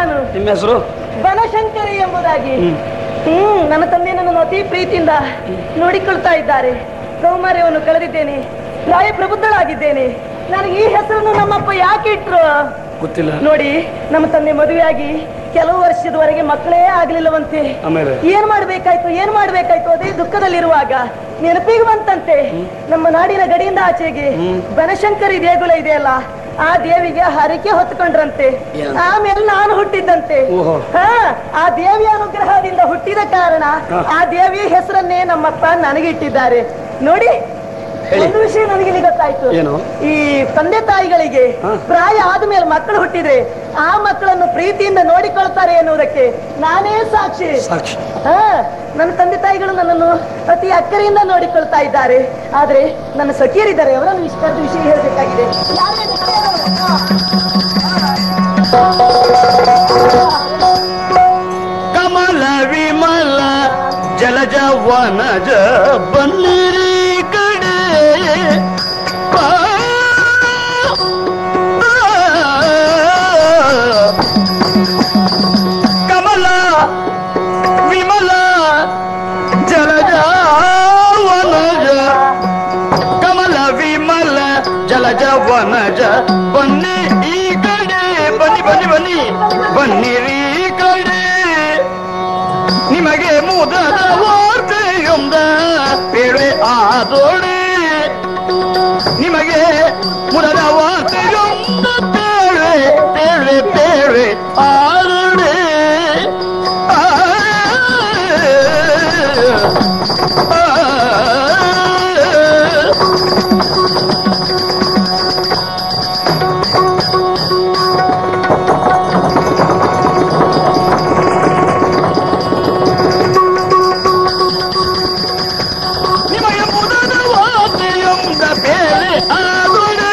ನಾನು ನಿಮ್ಮ ಹೆಸರು ಬನಶಂಕರಿ ಎಂಬುದಾಗಿ ಹ್ಮ್ ನನ್ನ ತಂದೆ ನನ್ನನ್ನು ಅತಿ ಪ್ರೀತಿಯಿಂದ ನೋಡಿಕೊಳ್ತಾ ಇದ್ದಾರೆ ಸೌಮಾರ್ಯವನ್ನು ಕಳೆದಿದ್ದೇನೆ ಪ್ರಾಯ ಪ್ರಬುದ್ಧಳಾಗಿದ್ದೇನೆ ನನಗೆ ಈ ಹೆಸರನ್ನು ನಮ್ಮಪ್ಪ ಯಾಕೆ ಇಟ್ರು ಗೊತ್ತಿಲ್ಲ ನೋಡಿ ನಮ್ಮ ತಂದೆ ಮದುವೆಯಾಗಿ ಕೆಲವು ವರ್ಷದವರೆಗೆ ಮಕ್ಕಳೇ ಆಗ್ಲಿಲ್ಲವಂತೆ ಆಮೇಲೆ ಏನ್ ಮಾಡ್ಬೇಕಾಯ್ತು ಏನ್ ಮಾಡ್ಬೇಕಾಯ್ತು ಅದೇ ದುಃಖದಲ್ಲಿರುವಾಗ ನೆನಪಿಗೆ ಬಂತಂತೆ ನಮ್ಮ ನಾಡಿನ ಗಡಿಯಿಂದ ಆಚೆಗೆ ಬನಶಂಕರಿ ದೇಗುಲ ಇದೆಯಲ್ಲ ಆ ದೇವಿಗೆ ಹರಕೆ ಹೊತ್ಕೊಂಡ್ರಂತೆ ಏನು? ಆಮೇಲೆ ನಾನು ಹುಟ್ಟಿದ್ದಂತೆ ಓಹೋ. ಹಾ ಆ ದೇವಿಯ ಅನುಗ್ರಹದಿಂದ ಹುಟ್ಟಿದ ಕಾರಣ ಆ ದೇವಿಯ ಹೆಸರನ್ನೇ ನಮ್ಮಪ್ಪ ನನಗೆ ಇಟ್ಟಿದ್ದಾರೆ ನೋಡಿ ಹೇಳಿ. ಒಂದು ವಿಷಯ ನನಗೆ ಇಲ್ಲಿ ಗೊತ್ತಾಯ್ತು ಏನು? ಈ ತಂದೆ ತಾಯಿಗಳಿಗೆ ಹಾ. ಪ್ರಾಯ ಆದ್ಮೇಲೆ ಮಕ್ಕಳು ಹುಟ್ಟಿದ್ರೆ ಆ ಮಕ್ಕಳನ್ನು ಪ್ರೀತಿಯಿಂದ ನೋಡಿಕೊಳ್ತಾರೆ ಎನ್ನುವುದಕ್ಕೆ ನಾನೇ ಸಾಕ್ಷಿ ಸಾಕ್ಷಿ ಹಾ ನನ್ನ ತಂದೆ ತಾಯಿಗಳು ನನ್ನನ್ನು ಅತಿ ಅಕ್ಕರೆಯಿಂದ ನೋಡಿಕೊಳ್ತಾ ಇದ್ದಾರೆ ಆದ್ರೆ ನನ್ನ ಸಖಿಯರಿದ್ದಾರೆ ಅವರನ್ನು ಇಷ್ಟದ ವಿಷಯ ಹೇಳಬೇಕಾಗಿದೆ ಕಮಲ ವಿಮಲ ಜಲಜ ವನಜ ಬನ್ನಿರಿ ಕಡೆ ಆ, ಕಮಲ ವಿಮಲ ಜಲಜ ವನಜ ಕಮಲ ವಿಮಲ ಜಲಜ ವನಜ ಬನ್ನಿ ಈ ಕಡೆ ಬನ್ನಿ ಬನ್ನಿ ಬನ್ನಿ ಬನ್ನಿರಿ ಈ ಕಡೆ ನಿಮಗೆ ಮುದದ ವಾರ್ತೆಯೊಂದ ಬೇಳೆ ಆದೋಡೆ ನಿಮಗೆ ಮುದದ ವಾರ್ತೆಯೊಂದ ಬೇಳೆ ಬೇಳೆ ಬೇಳೆ ಆದೋಡೆ ಆ, ಆ, ನಿಮಗೆ ಮುದದ ವಾರ್ತೆಯೊಂದ ಬೇಳೆ ಆದೊಡೆ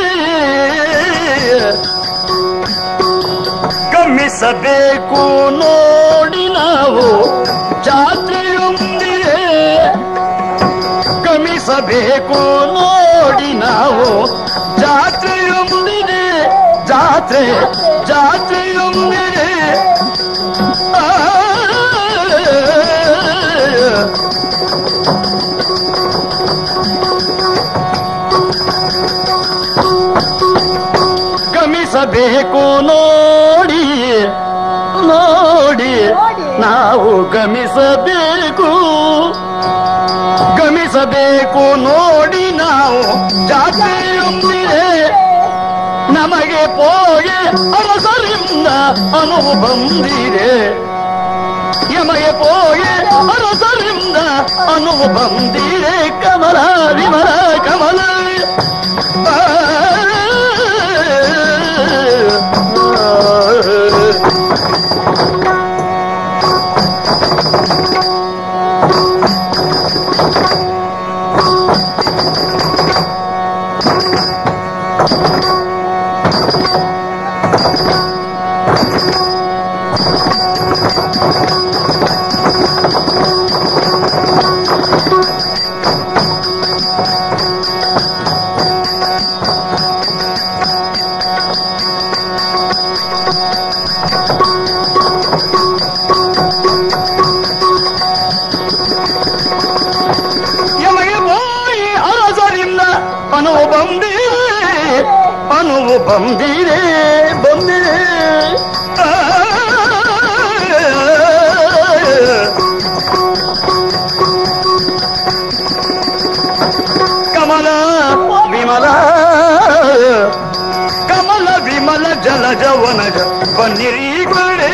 ಗಮಿಸಬೇಕು ನೋಡಿ ನಾವು ಜಾತ್ರೆಯೊಂದಿಗೆ ಗಮಿಸಬೇಕು ನೋಡಿ ನಾವು ಜಾತ್ರೆಯೊಂದಿಗೆ ಜಾತ್ರೆ ಜಾತ್ರೆಯೊಂದಿಗೆ ಆ ಗಮಿಸಬೇಕು ನೋಡಿ ನೋಡಿ ನಾವು ಗಮಿಸಬೇಕು ಗಮಿಸಬೇಕು ನೋಡಿ ನಾವು ಜಾತ್ರೆಯೊಂದಿಗೆ ನಮಗೆ ಪೋಗೆ ಅರಸರಿಂದ ಅನುವು ಬಂದಿದೆ ಯಮಗೆ ಪೋಗೆ ಅರಸರಿಂದ ಅನುವು ಬಂದಿದೆ ಕಮಲ ವಿಮಲ ಕಮಲ ಯಮಗೆ ಹೋಗಿ ಅರಸರಿಂದ ಅನುವು ಬಂದಿದೆ ಅನುವು ಬಂದಿದೆ ಬಂದಿದೆ ಆ, ಕಮಲ ವಿಮಲ ಕಮಲ ವಿಮಲ ಜಲ ಜವನಜ ಬನ್ನಿರಿ ಕಡೆ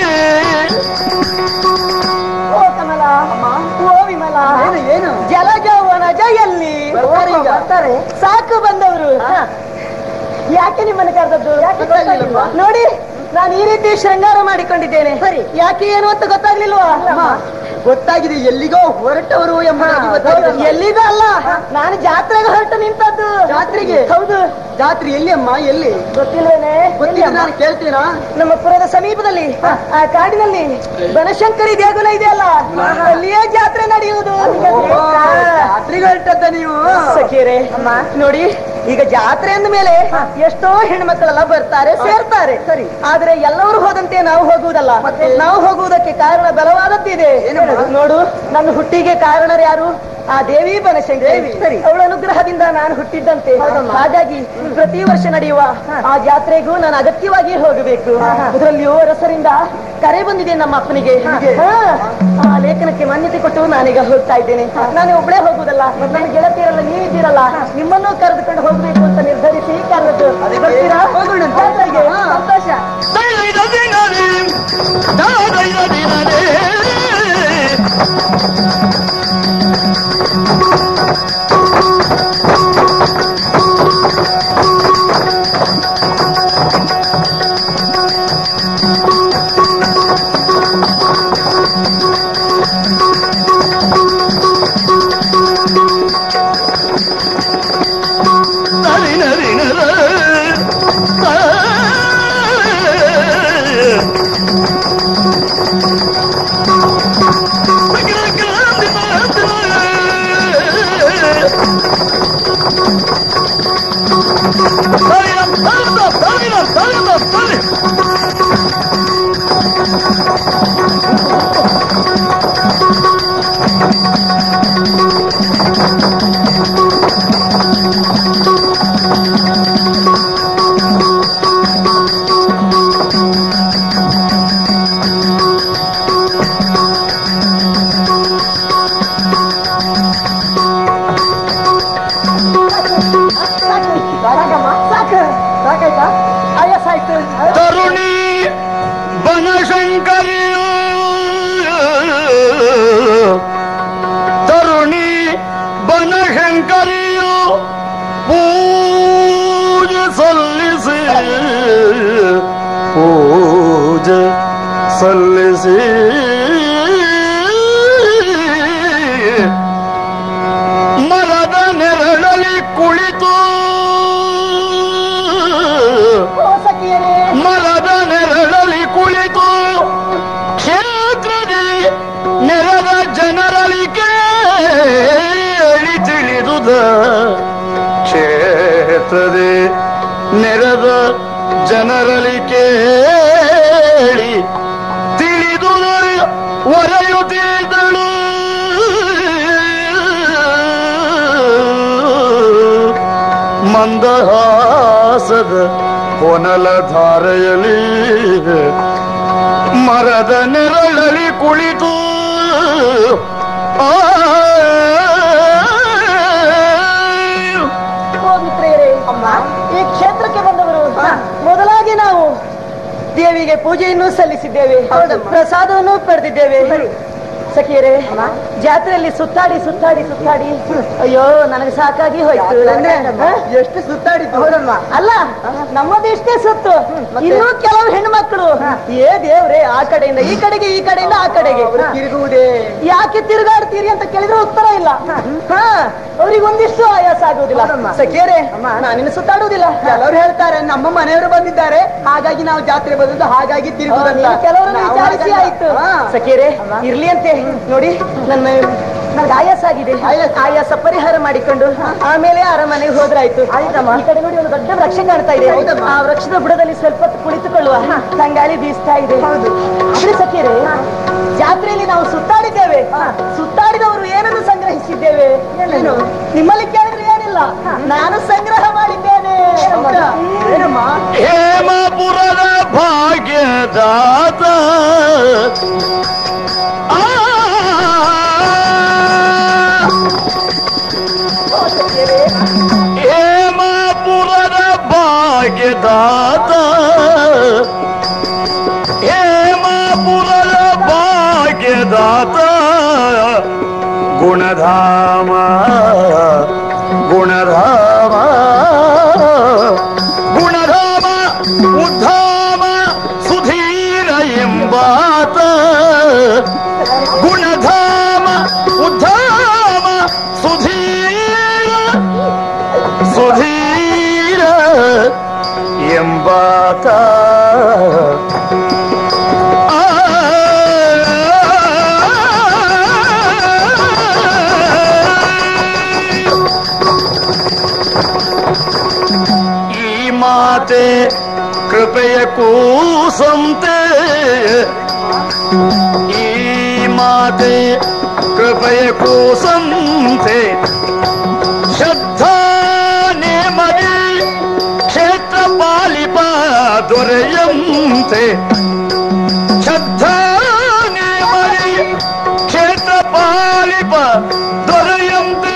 ಓ ಕಮಲ ಓ ವಿಮಲ ಏನು ಜಲಜವನ ಜಯಲ್ಲಿ ಬರ್ತಾರೆ ಸಾಕು ಬಂದವರು ಯಾಕೆ ನಿಮ್ಮನ್ನು ಕರೆದದ್ದು ನೋಡಿ ನಾನು ಈ ರೀತಿ ಶೃಂಗಾರ ಮಾಡಿಕೊಂಡಿದ್ದೇನೆ ಸರಿ ಯಾಕೆ ಏನು ಅಂತ ಗೊತ್ತಾಗ್ಲಿಲ್ವಾ ಗೊತ್ತಾಗಿದೆ ಎಲ್ಲಿಗೋ ಹೊರಟವರು ಎಂಬುದಾಗಿ ಗೊತ್ತಾಗಿದೆ. ಎಲ್ಲಿಗೂ ಅಲ್ಲ ನಾನು ಜಾತ್ರೆಗೆ ಹೊರಟು ನಿಂತದ್ದು ಜಾತ್ರೆಗೆ? ಹೌದು ಜಾತ್ರೆ ಎಲ್ಲಿ ಅಮ್ಮ ಎಲ್ಲಿ ಗೊತ್ತಿಲ್ವೇನೆ ಗೊತ್ತಿಲ್ಲ ನಾನು ಕೇಳ್ತೀರಾ ನಮ್ಮ ಪುರದ ಸಮೀಪದಲ್ಲಿ ಆ ಕಾಡಿನಲ್ಲಿ ಬನಶಂಕರಿ ದೇಗುಲ ಇದೆಯಲ್ಲ ಅಲ್ಲಿಯೇ ಜಾತ್ರೆ ನಡೆಯುವುದು ಜಾತ್ರೆಗೆ ಹೊರಟದ್ದ ನೀವು ಸಖಿಯರೇ ನೋಡಿ ಈಗ ಜಾತ್ರೆ ಅಂದ ಮೇಲೆ ಎಷ್ಟೋ ಹೆಣ್ಮಕ್ಳೆಲ್ಲ ಬರ್ತಾರೆ ಸೇರ್ತಾರೆ ಸರಿ ಆದ್ರೆ ಎಲ್ಲರೂ ಹೋದಂತೆ ನಾವು ಹೋಗುವುದಲ್ಲ ನಾವು ಹೋಗುವುದಕ್ಕೆ ಕಾರಣ ಬಲವಾದದ್ದಿದೆ ನೋಡು ನನ್ನ ಹುಟ್ಟಿಗೆ ಕಾರಣರು ಯಾರು ಆ ದೇವಿ ಬನಶಂಕರಿ ಸರಿ ಅವಳ ಅನುಗ್ರಹದಿಂದ ನಾನು ಹುಟ್ಟಿದ್ದಂತೆ ಹಾಗಾಗಿ ಪ್ರತಿ ವರ್ಷ ನಡೆಯುವ ಆ ಜಾತ್ರೆಗೂ ನಾನು ಅಗತ್ಯವಾಗಿ ಹೋಗಬೇಕು ಅದರಲ್ಲಿಯೂ ರಸರಿಂದ ಕರೆ ಬಂದಿದೆ ನಮ್ಮ ಅಪ್ಪನಿಗೆ ಹಾ, ಆ ಲೇಖನಕ್ಕೆ ಮಾನ್ಯತೆ ಕೊಟ್ಟು ನಾನೀಗ ಹೋಗ್ತಾ ಇದ್ದೇನೆ ನಾನು ಒಬ್ಬಳೇ ಹೋಗುದಲ್ಲ ನನ್ನ ಗೆಳತಿಯರೆಲ್ಲ ನೀವಿದ್ದೀರಲ್ಲ ನಿಮ್ಮನ್ನು ಕರೆದುಕೊಂಡು ಹೋಗ್ಬೇಕು ಅಂತ ನಿರ್ಧರಿಸಿ ಕರೆದು ಬರ್ತೀರಾ ಜಾತ್ರೆಗೆ? ಸಂತೋಷ ಸಾಕಮ್ಮ ಸಾಕು ಸಾಕಾಯ್ತಾ ಆಯಾಸ ಆಯ್ತು ತರುಣಿ ಬನಶಂಕರಿಯು ತರುಣಿ ಬನಶಂಕರಿಯು ಪೂಜೆ ಸಲ್ಲಿಸಿ ಪೂಜೆ ಸಲ್ಲಿಸಿ ಮರದ ನೆರಳಲಿ ಕುಳಿತು ಓ ಸಖಿಯರೇ ಮರದ ನೆರಳಲಿ ಕುಳಿತು ಕ್ಷೇತ್ರದಿ ನೆರೆದ ಜನರಲ್ಲಿ ಕೇಳಿ ತಿಳಿದುದ ಕ್ಷೇತ್ರದಿ ನೆರೆದ ಜನರಲ್ಲಿ ಕೇಳಿ ತಿಳಿದುದ ಒರೆಯುತ್ತಿದ್ದಳು ಮಂದಹಾಸದ ಕೊನಲ ಧಾರೆಯಲಿ ಮರದ ನೆರಳಲಿ ಕುಳಿತು ಆ ಓ ಮಿತ್ರೆಯರೇ ಈ ಕ್ಷೇತ್ರಕ್ಕೆ ಬಂದವರು ಮೊದಲಾಗಿ ನಾವು ದೇವಿಗೆ ಪೂಜೆಯನ್ನು ಸಲ್ಲಿಸಿದ್ದೇವೆ ಪ್ರಸಾದವನ್ನು ಪಡೆದಿದ್ದೇವೆ ಸಖಿಯರೇ ಜಾತ್ರೆಯಲ್ಲಿ ಸುತ್ತಾಡಿ ಸುತ್ತಾಡಿ ಸುತ್ತಾಡಿ ಅಯ್ಯೋ ನನಗೆ ಸಾಕಾಗಿ ಹೋಯ್ತು ಅಂದ್ರೆ ಹ? ಎಷ್ಟು ಸುತ್ತಾಡಿದ್ದು ಹೌದಮ್ಮ ಅಲ್ಲ ನಮ್ಮದಿಷ್ಟೇ ಸುತ್ತು ಇನ್ನೂ ಕೆಲವು ಹೆಣ್ಮಕ್ಳು ಏ ದೇವ್ರೆ ಆ ಕಡೆಯಿಂದ ಈ ಕಡೆಗೆ ಈ ಕಡೆಯಿಂದ ಆ ಕಡೆಗೆ ತಿರುಗುವುದೇ ಯಾಕೆ ತಿರುಗಾಡ್ತೀರಿ ಅಂತ ಕೇಳಿದ್ರೆ ಉತ್ತರ ಇಲ್ಲ ಹಾ ಅವ್ರಿಗೆ ಒಂದಿಷ್ಟು ಆಯಾಸ ಆಗುವುದಿಲ್ಲ ಸಖಿಯರೇ ನಾನಿನ್ನು ಸುತ್ತಾಡುವುದಿಲ್ಲ ಕೆಲವರು ಹೇಳ್ತಾರೆ ನಮ್ಮ ಮನೆಯವರು ಬಂದಿದ್ದಾರೆ ಹಾಗಾಗಿ ನಾವು ಜಾತ್ರೆ ಬಂದದ್ದು ಹಾಗಾಗಿ ತಿರುಗುವುದಂತ ನೀವು ಕೆಲವರನ್ನು ನಾವು ವಿಚಾರಿಸಿ ಹಾಗಲ್ಲ. ಆಯ್ತು ಹಾ. ಸಖಿಯರೇ ಇರ್ಲಿ ಅಂತೆ ನೋಡಿ ನನ್ನ ನನಗೆ ಆಯಾಸ ಆಗಿದೆ ಆಯಾಸ ಪರಿಹಾರ ಮಾಡಿಕೊಂಡು ಆಮೇಲೆ ಅರಮನೆಗೆ ಹೋದ್ರಾಯ್ತು ಆಯ್ತಮ್ಮ ಈ ಕಡೆ ನೋಡಿ ಒಂದು ದೊಡ್ಡ ವೃಕ್ಷ ಕಾಣ್ತಾ ಇದೆ ಆ ವೃಕ್ಷದ ಬುಡದಲ್ಲಿ ಸ್ವಲ್ಪ ಹೊತ್ತು ಕುಳಿತುಕೊಳ್ಳುವ ತಂಗಾಳಿ ಬೀಸ್ತಾ ಇದೆ ಹೌದು ಆದ್ರೆ ಸಖಿಯರೇ ಜಾತ್ರೆಯಲ್ಲಿ ನಾವು ಸುತ್ತಾಡಿದ್ದೇವೆ ಸುತ್ತಾಡಿದವರು ಏನನ್ನು ಸಂಗ್ರಹಿಸಿದ್ದೇವೆ ಏನು ನಿಮ್ಮಲ್ಲಿ ಕೇಳಿದ್ರೆ ಏನಿಲ್ಲ ನಾನು ಸಂಗ್ರಹ ಮಾಡಿದ್ದೇನೆ ಏನಮ್ಮ ಹೇಮಪುರದ ಭಾಗ್ಯದಾತ ಆ ಹೇಮಪುರದ ಭಾಗ್ಯದಾತ ಹೇಮಪುರದ ಭಾಗ್ಯದಾತ ಗುಣಧಾಮ ಗುಣಧಾಮ ಗುಣಧಾಮ ಉದ್ಧಾಮ ಸುಧೀರ ಎಂಬಾತ ಗುಣಧಾಮ ಉದ್ಧಾಮ ಸುಧೀರ ಸುಧೀರ ಎಂಬಾತ ಆ ಕೂಸಂತೆ ಈ ಮಾತೆ ಕೃಪೆಯ ಕೂಸಂತೆ ಶ್ರದ್ಧಾ ನೇಮದಿ ಕ್ಷೇತ್ರ ಪಾಲಿಪ ದೊರೆಯಂತೆ ಶ್ರದ್ಧಾ ನೇಮದಿ ಕ್ಷೇತ್ರ ಪಾಲಿಪ ದೊರೆಯಂತೆ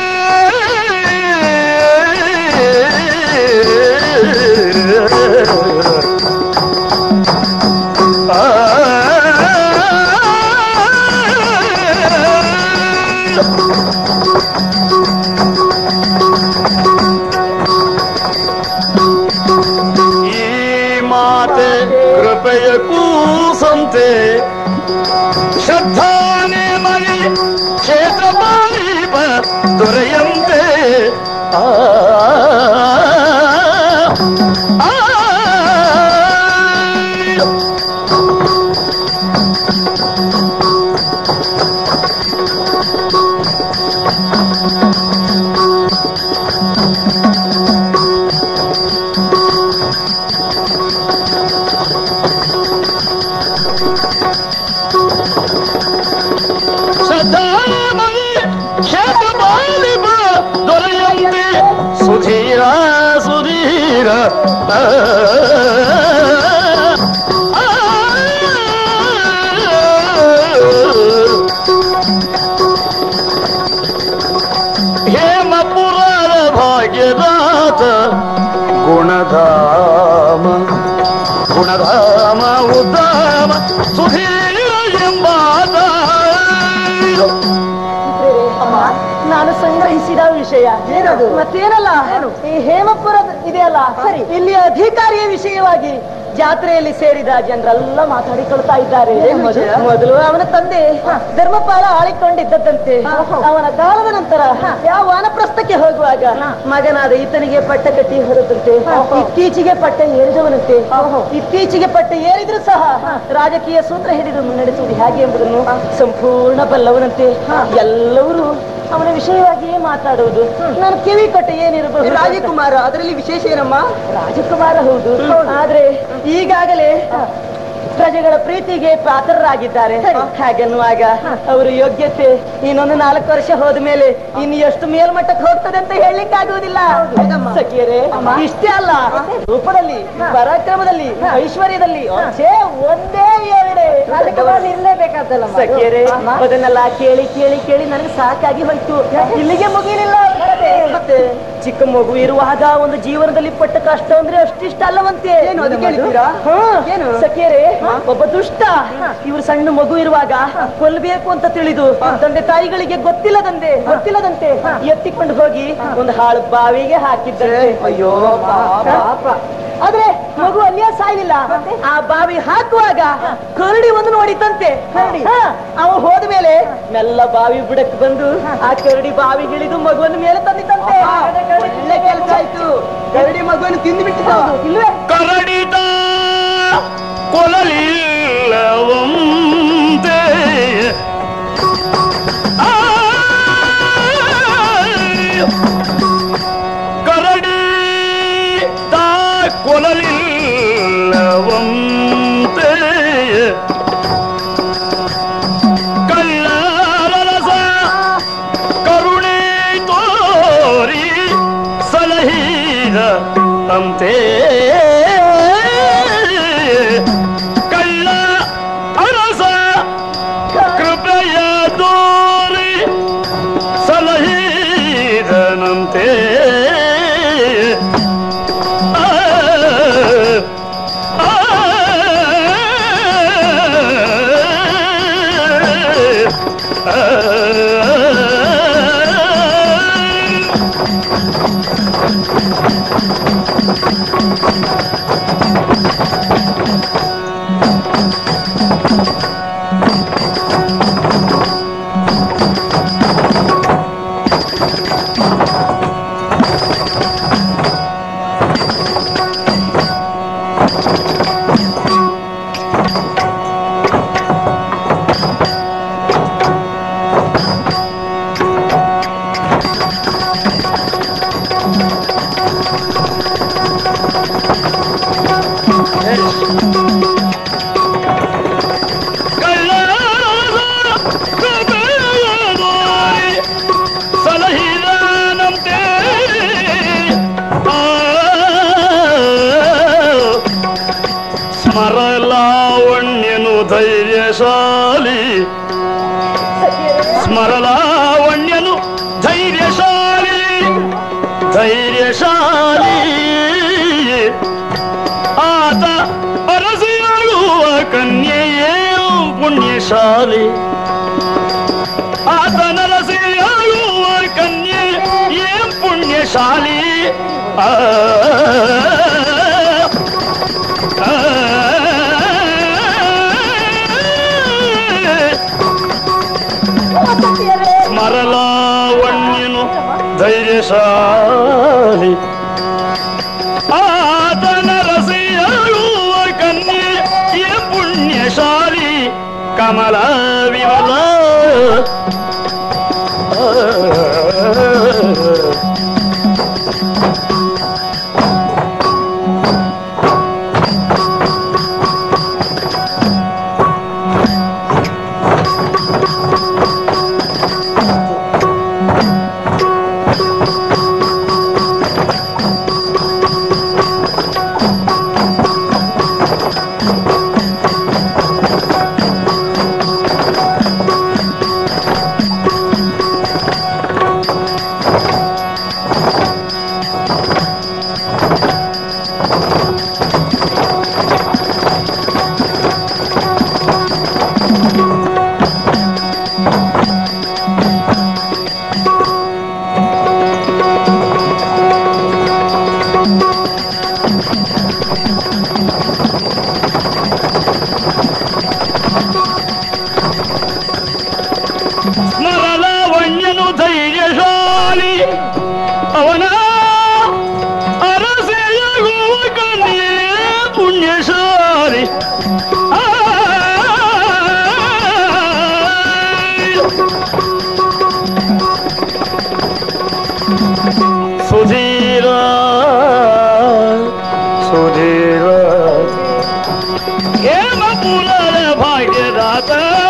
ಈ ಮಾತೆ ಕೃಪೆಯ ಕೂಸಂತೆ ಶ್ರದ್ಧಾನೆ ಮನೆ ಕ್ಷೇತ್ರ ಪಾಲಿಪ ದೊರೆಯಂತೆ ಆ ಆ, ಶ್ರದ್ಧಾಮಯಿ ಕ್ಷೇತ್ರ ಪಾಲಿಪ ದೊರೆಯಂತೆ ಸುಧೀರ ಸುಧೀರ ಆ, ಆ, ಹೇಮಪುರದ ಭಾಗ್ಯದಾತ ಗುಣಧಾಮ ಗುಣಧಾಮ ಉದ್ದಾಮ ಸುಧೀರ ಎಂಬಾದ ಅಮ್ಮ ನಾನು ಸಂಗ್ರಹಿಸಿದ ವಿಷಯ ಏನದು? ಮತ್ತೇನಲ್ಲ ಈ ಹೇಮಪುರ ಇದೆಯಲ್ಲ ಸರಿ ಇಲ್ಲಿ ಅಧಿಕಾರಿಯ ವಿಷಯವಾಗಿ ಜಾತ್ರೆಯಲ್ಲಿ ಸೇರಿದ ಜನರೆಲ್ಲ ಮಾತಾಡಿಕೊಳ್ತಾ ಇದ್ದಾರೆ ಏನು ವಿಷಯ? ಮೊದಲು ಅವನ ತಂದೆ ಧರ್ಮಪಾಲ ಆಳಿಕೊಂಡಿದ್ದಂತೆ ಅವನ ಕಾಲದ ನಂತರ ಯಾವ ವಾನಪ್ರಸ್ಥಕ್ಕೆ ಹೋಗುವಾಗ ಮಗನಾದ ಈತನಿಗೆ ಪಟ್ಟ ಕಟ್ಟಿ ಹೊರದಂತೆ ಇತ್ತೀಚೆಗೆ ಪಟ್ಟ ಏರಿದವನಂತೆ ಇತ್ತೀಚೆಗೆ ಪಟ್ಟ ಏರಿದ್ರು ಸಹ ರಾಜಕೀಯ ಸೂತ್ರ ಹಿಡಿದು ಮುನ್ನಡೆಸುವುದು ಹೇಗೆ ಎಂಬುದನ್ನು ಸಂಪೂರ್ಣ ಬಲ್ಲವನಂತೆ ಎಲ್ಲರೂ ಅವನ ವಿಷಯವಾಗಿಯೇ ಮಾತಾಡುವುದು ನಾನು ಕಿವಿ ಕೊಟ್ಟ ಏನಿರಬಹುದು ರಾಜಕುಮಾರ ಅದರಲ್ಲಿ ವಿಶೇಷ ಏನಮ್ಮ ರಾಜಕುಮಾರ ಹೌದು ಆದ್ರೆ ಈಗಾಗಲೇ ಪ್ರಜೆಗಳ ಪ್ರೀತಿಗೆ ಪಾತ್ರರಾಗಿದ್ದಾರೆ ಹಾಗೆನ್ನುವಾಗ ಅವರು ಯೋಗ್ಯತೆ ಇನ್ನೊಂದು ನಾಲ್ಕು ವರ್ಷ ಹೋದ ಮೇಲೆ ಇನ್ನು ಎಷ್ಟು ಮೇಲ್ಮಟ್ಟಕ್ಕೆ ಹೋಗ್ತದೆ ಅಂತ ಹೇಳಲಿಕ್ಕಾಗುವುದಿಲ್ಲ ಸಖಿಯರೇ ಇಷ್ಟೇ ಅಲ್ಲ ರೂಪದಲ್ಲಿ ಪರಾಕ್ರಮದಲ್ಲಿ ಐಶ್ವರ್ಯದಲ್ಲಿ ಛೇ, ಒಂದೇ ಎರಡೇ ಇರಲೇಬೇಕಾದಲ್ಲ ಸಖಿಯರೇ ಅದನ್ನೆಲ್ಲ ಕೇಳಿ ಕೇಳಿ ಕೇಳಿ ನನಗೆ ಸಾಕಾಗಿ ಹೋಯ್ತು ಇಲ್ಲಿಗೆ ಮುಗಿಲಿಲ್ಲ ಕಥೆ. ಮತ್ತೆ ಚಿಕ್ಕ ಮಗು ಇರುವಾಗ ಒಂದು ಜೀವನದಲ್ಲಿ ಪಟ್ಟ ಕಷ್ಟ ಅಂದ್ರೆ ಅಷ್ಟಿಷ್ಟ ಅಲ್ಲವಂತೆ ಏನು ಅದು ಕೇಳಿದ್ದೀರಾ? ಏನು ಸಖಿಯರೇ ಒಬ್ಬ ದುಷ್ಟ ಇವರು ಸಣ್ಣ ಮಗು ಇರುವಾಗ ಕೊಲ್ಲಬೇಕು ಅಂತ ತಿಳಿದು ತಂದೆ ತಾಯಿಗಳಿಗೆ ಗೊತ್ತಿಲ್ಲದಂತೆ ಗೊತ್ತಿಲ್ಲದಂತೆ ಎತ್ತಿಕೊಂಡು ಹೋಗಿ ಒಂದು ಹಾಳು ಬಾವಿಗೆ ಹಾಕಿದ್ದಾರೆ ಅಯ್ಯೋ ಪಾಪ. ಆದ್ರೆ ಮಗು ಅಲ್ಲಿಯೇ ಸಾಯ್ಲಿಲ್ಲ ಆ ಬಾವಿ ಹಾಕುವಾಗ ಕರಡಿ ಒಂದು ನೋಡಿತಂತೆ ಹಾ, ಅವ ಹೋದ ಮೇಲೆ ಮೆಲ್ಲ ಬಾವಿ ಬುಡಕ್ಕೆ ಬಂದು ಆ ಕರಡಿ ಬಾವಿಗಿಳಿದು ಮಗುವನ್ನು ಮೇಲೆ ತಂದಿತ್ತಂತೆ ಒಳ್ಳೆ ಕೆಲಸ ಆಯ್ತು ಕರಡಿ ಮಗುವನ್ನು ತಿಂದು ಬಿಟ್ಟಿದ್ದ ಇಲ್ವೇ ಕರಡಿದ ಕೊಲಲಿಲ್ಲವಂತೆ ಆ, ಕರಡಿ ತಾ ಕೊಲಲಿಲ್ಲವಂತೆ ಕಳ್ಳರಸ ಕರುಣೆ ತೋರಿ ಸಲಹಿದ ಅಂತೆ ಕಳ್ಳ ಅರಸ ಕೃಪೆಯ ತೋರಿ ಸಲಹಿದನಂತೆ ಆ, ಆ, ಆ, ಸ್ಮರಲಾವಣ್ಯನು ಧೈರ್ಯಶಾಲಿ ಸ್ಮರಲಾವಣ್ಯನು ಧೈರ್ಯಶಾಲಿ ಧೈರ್ಯಶಾಲಿ ಆತ ಅರಸಿಯಾಗುವ ಕನ್ಯೆಯೇನು ಪುಣ್ಯಶಾಲಿ ಆತ ನರಸಿಯಾಗುವ ಕನ್ಯೆ ಏನ್ ಪುಣ್ಯಶಾಲಿ ಆ ಆ, ಸ್ಮರಲಾವಣ್ಯನು ಧೈರ್ಯಶಾಲಿ ಆತನ ರಸಿಯಾಗುವ ಕನ್ಯೆ ಏ ಪುಣ್ಯಶಾಲಿ ಕಮಲ ವಿಮಲ ಸ್ಮರಲಾವಣ್ಯನು ಧೈರ್ಯಶಾಲಿ ಅವನ ಅರಸೆಯಾಗುವ ಕನ್ಯೆ ಪುಣ್ಯಶಾಲಿ ಆ ಸುಧೀರ ಸುಧೀರ ಹೇಮ ಪುನರ ಭಾಗ್ಯದಾತ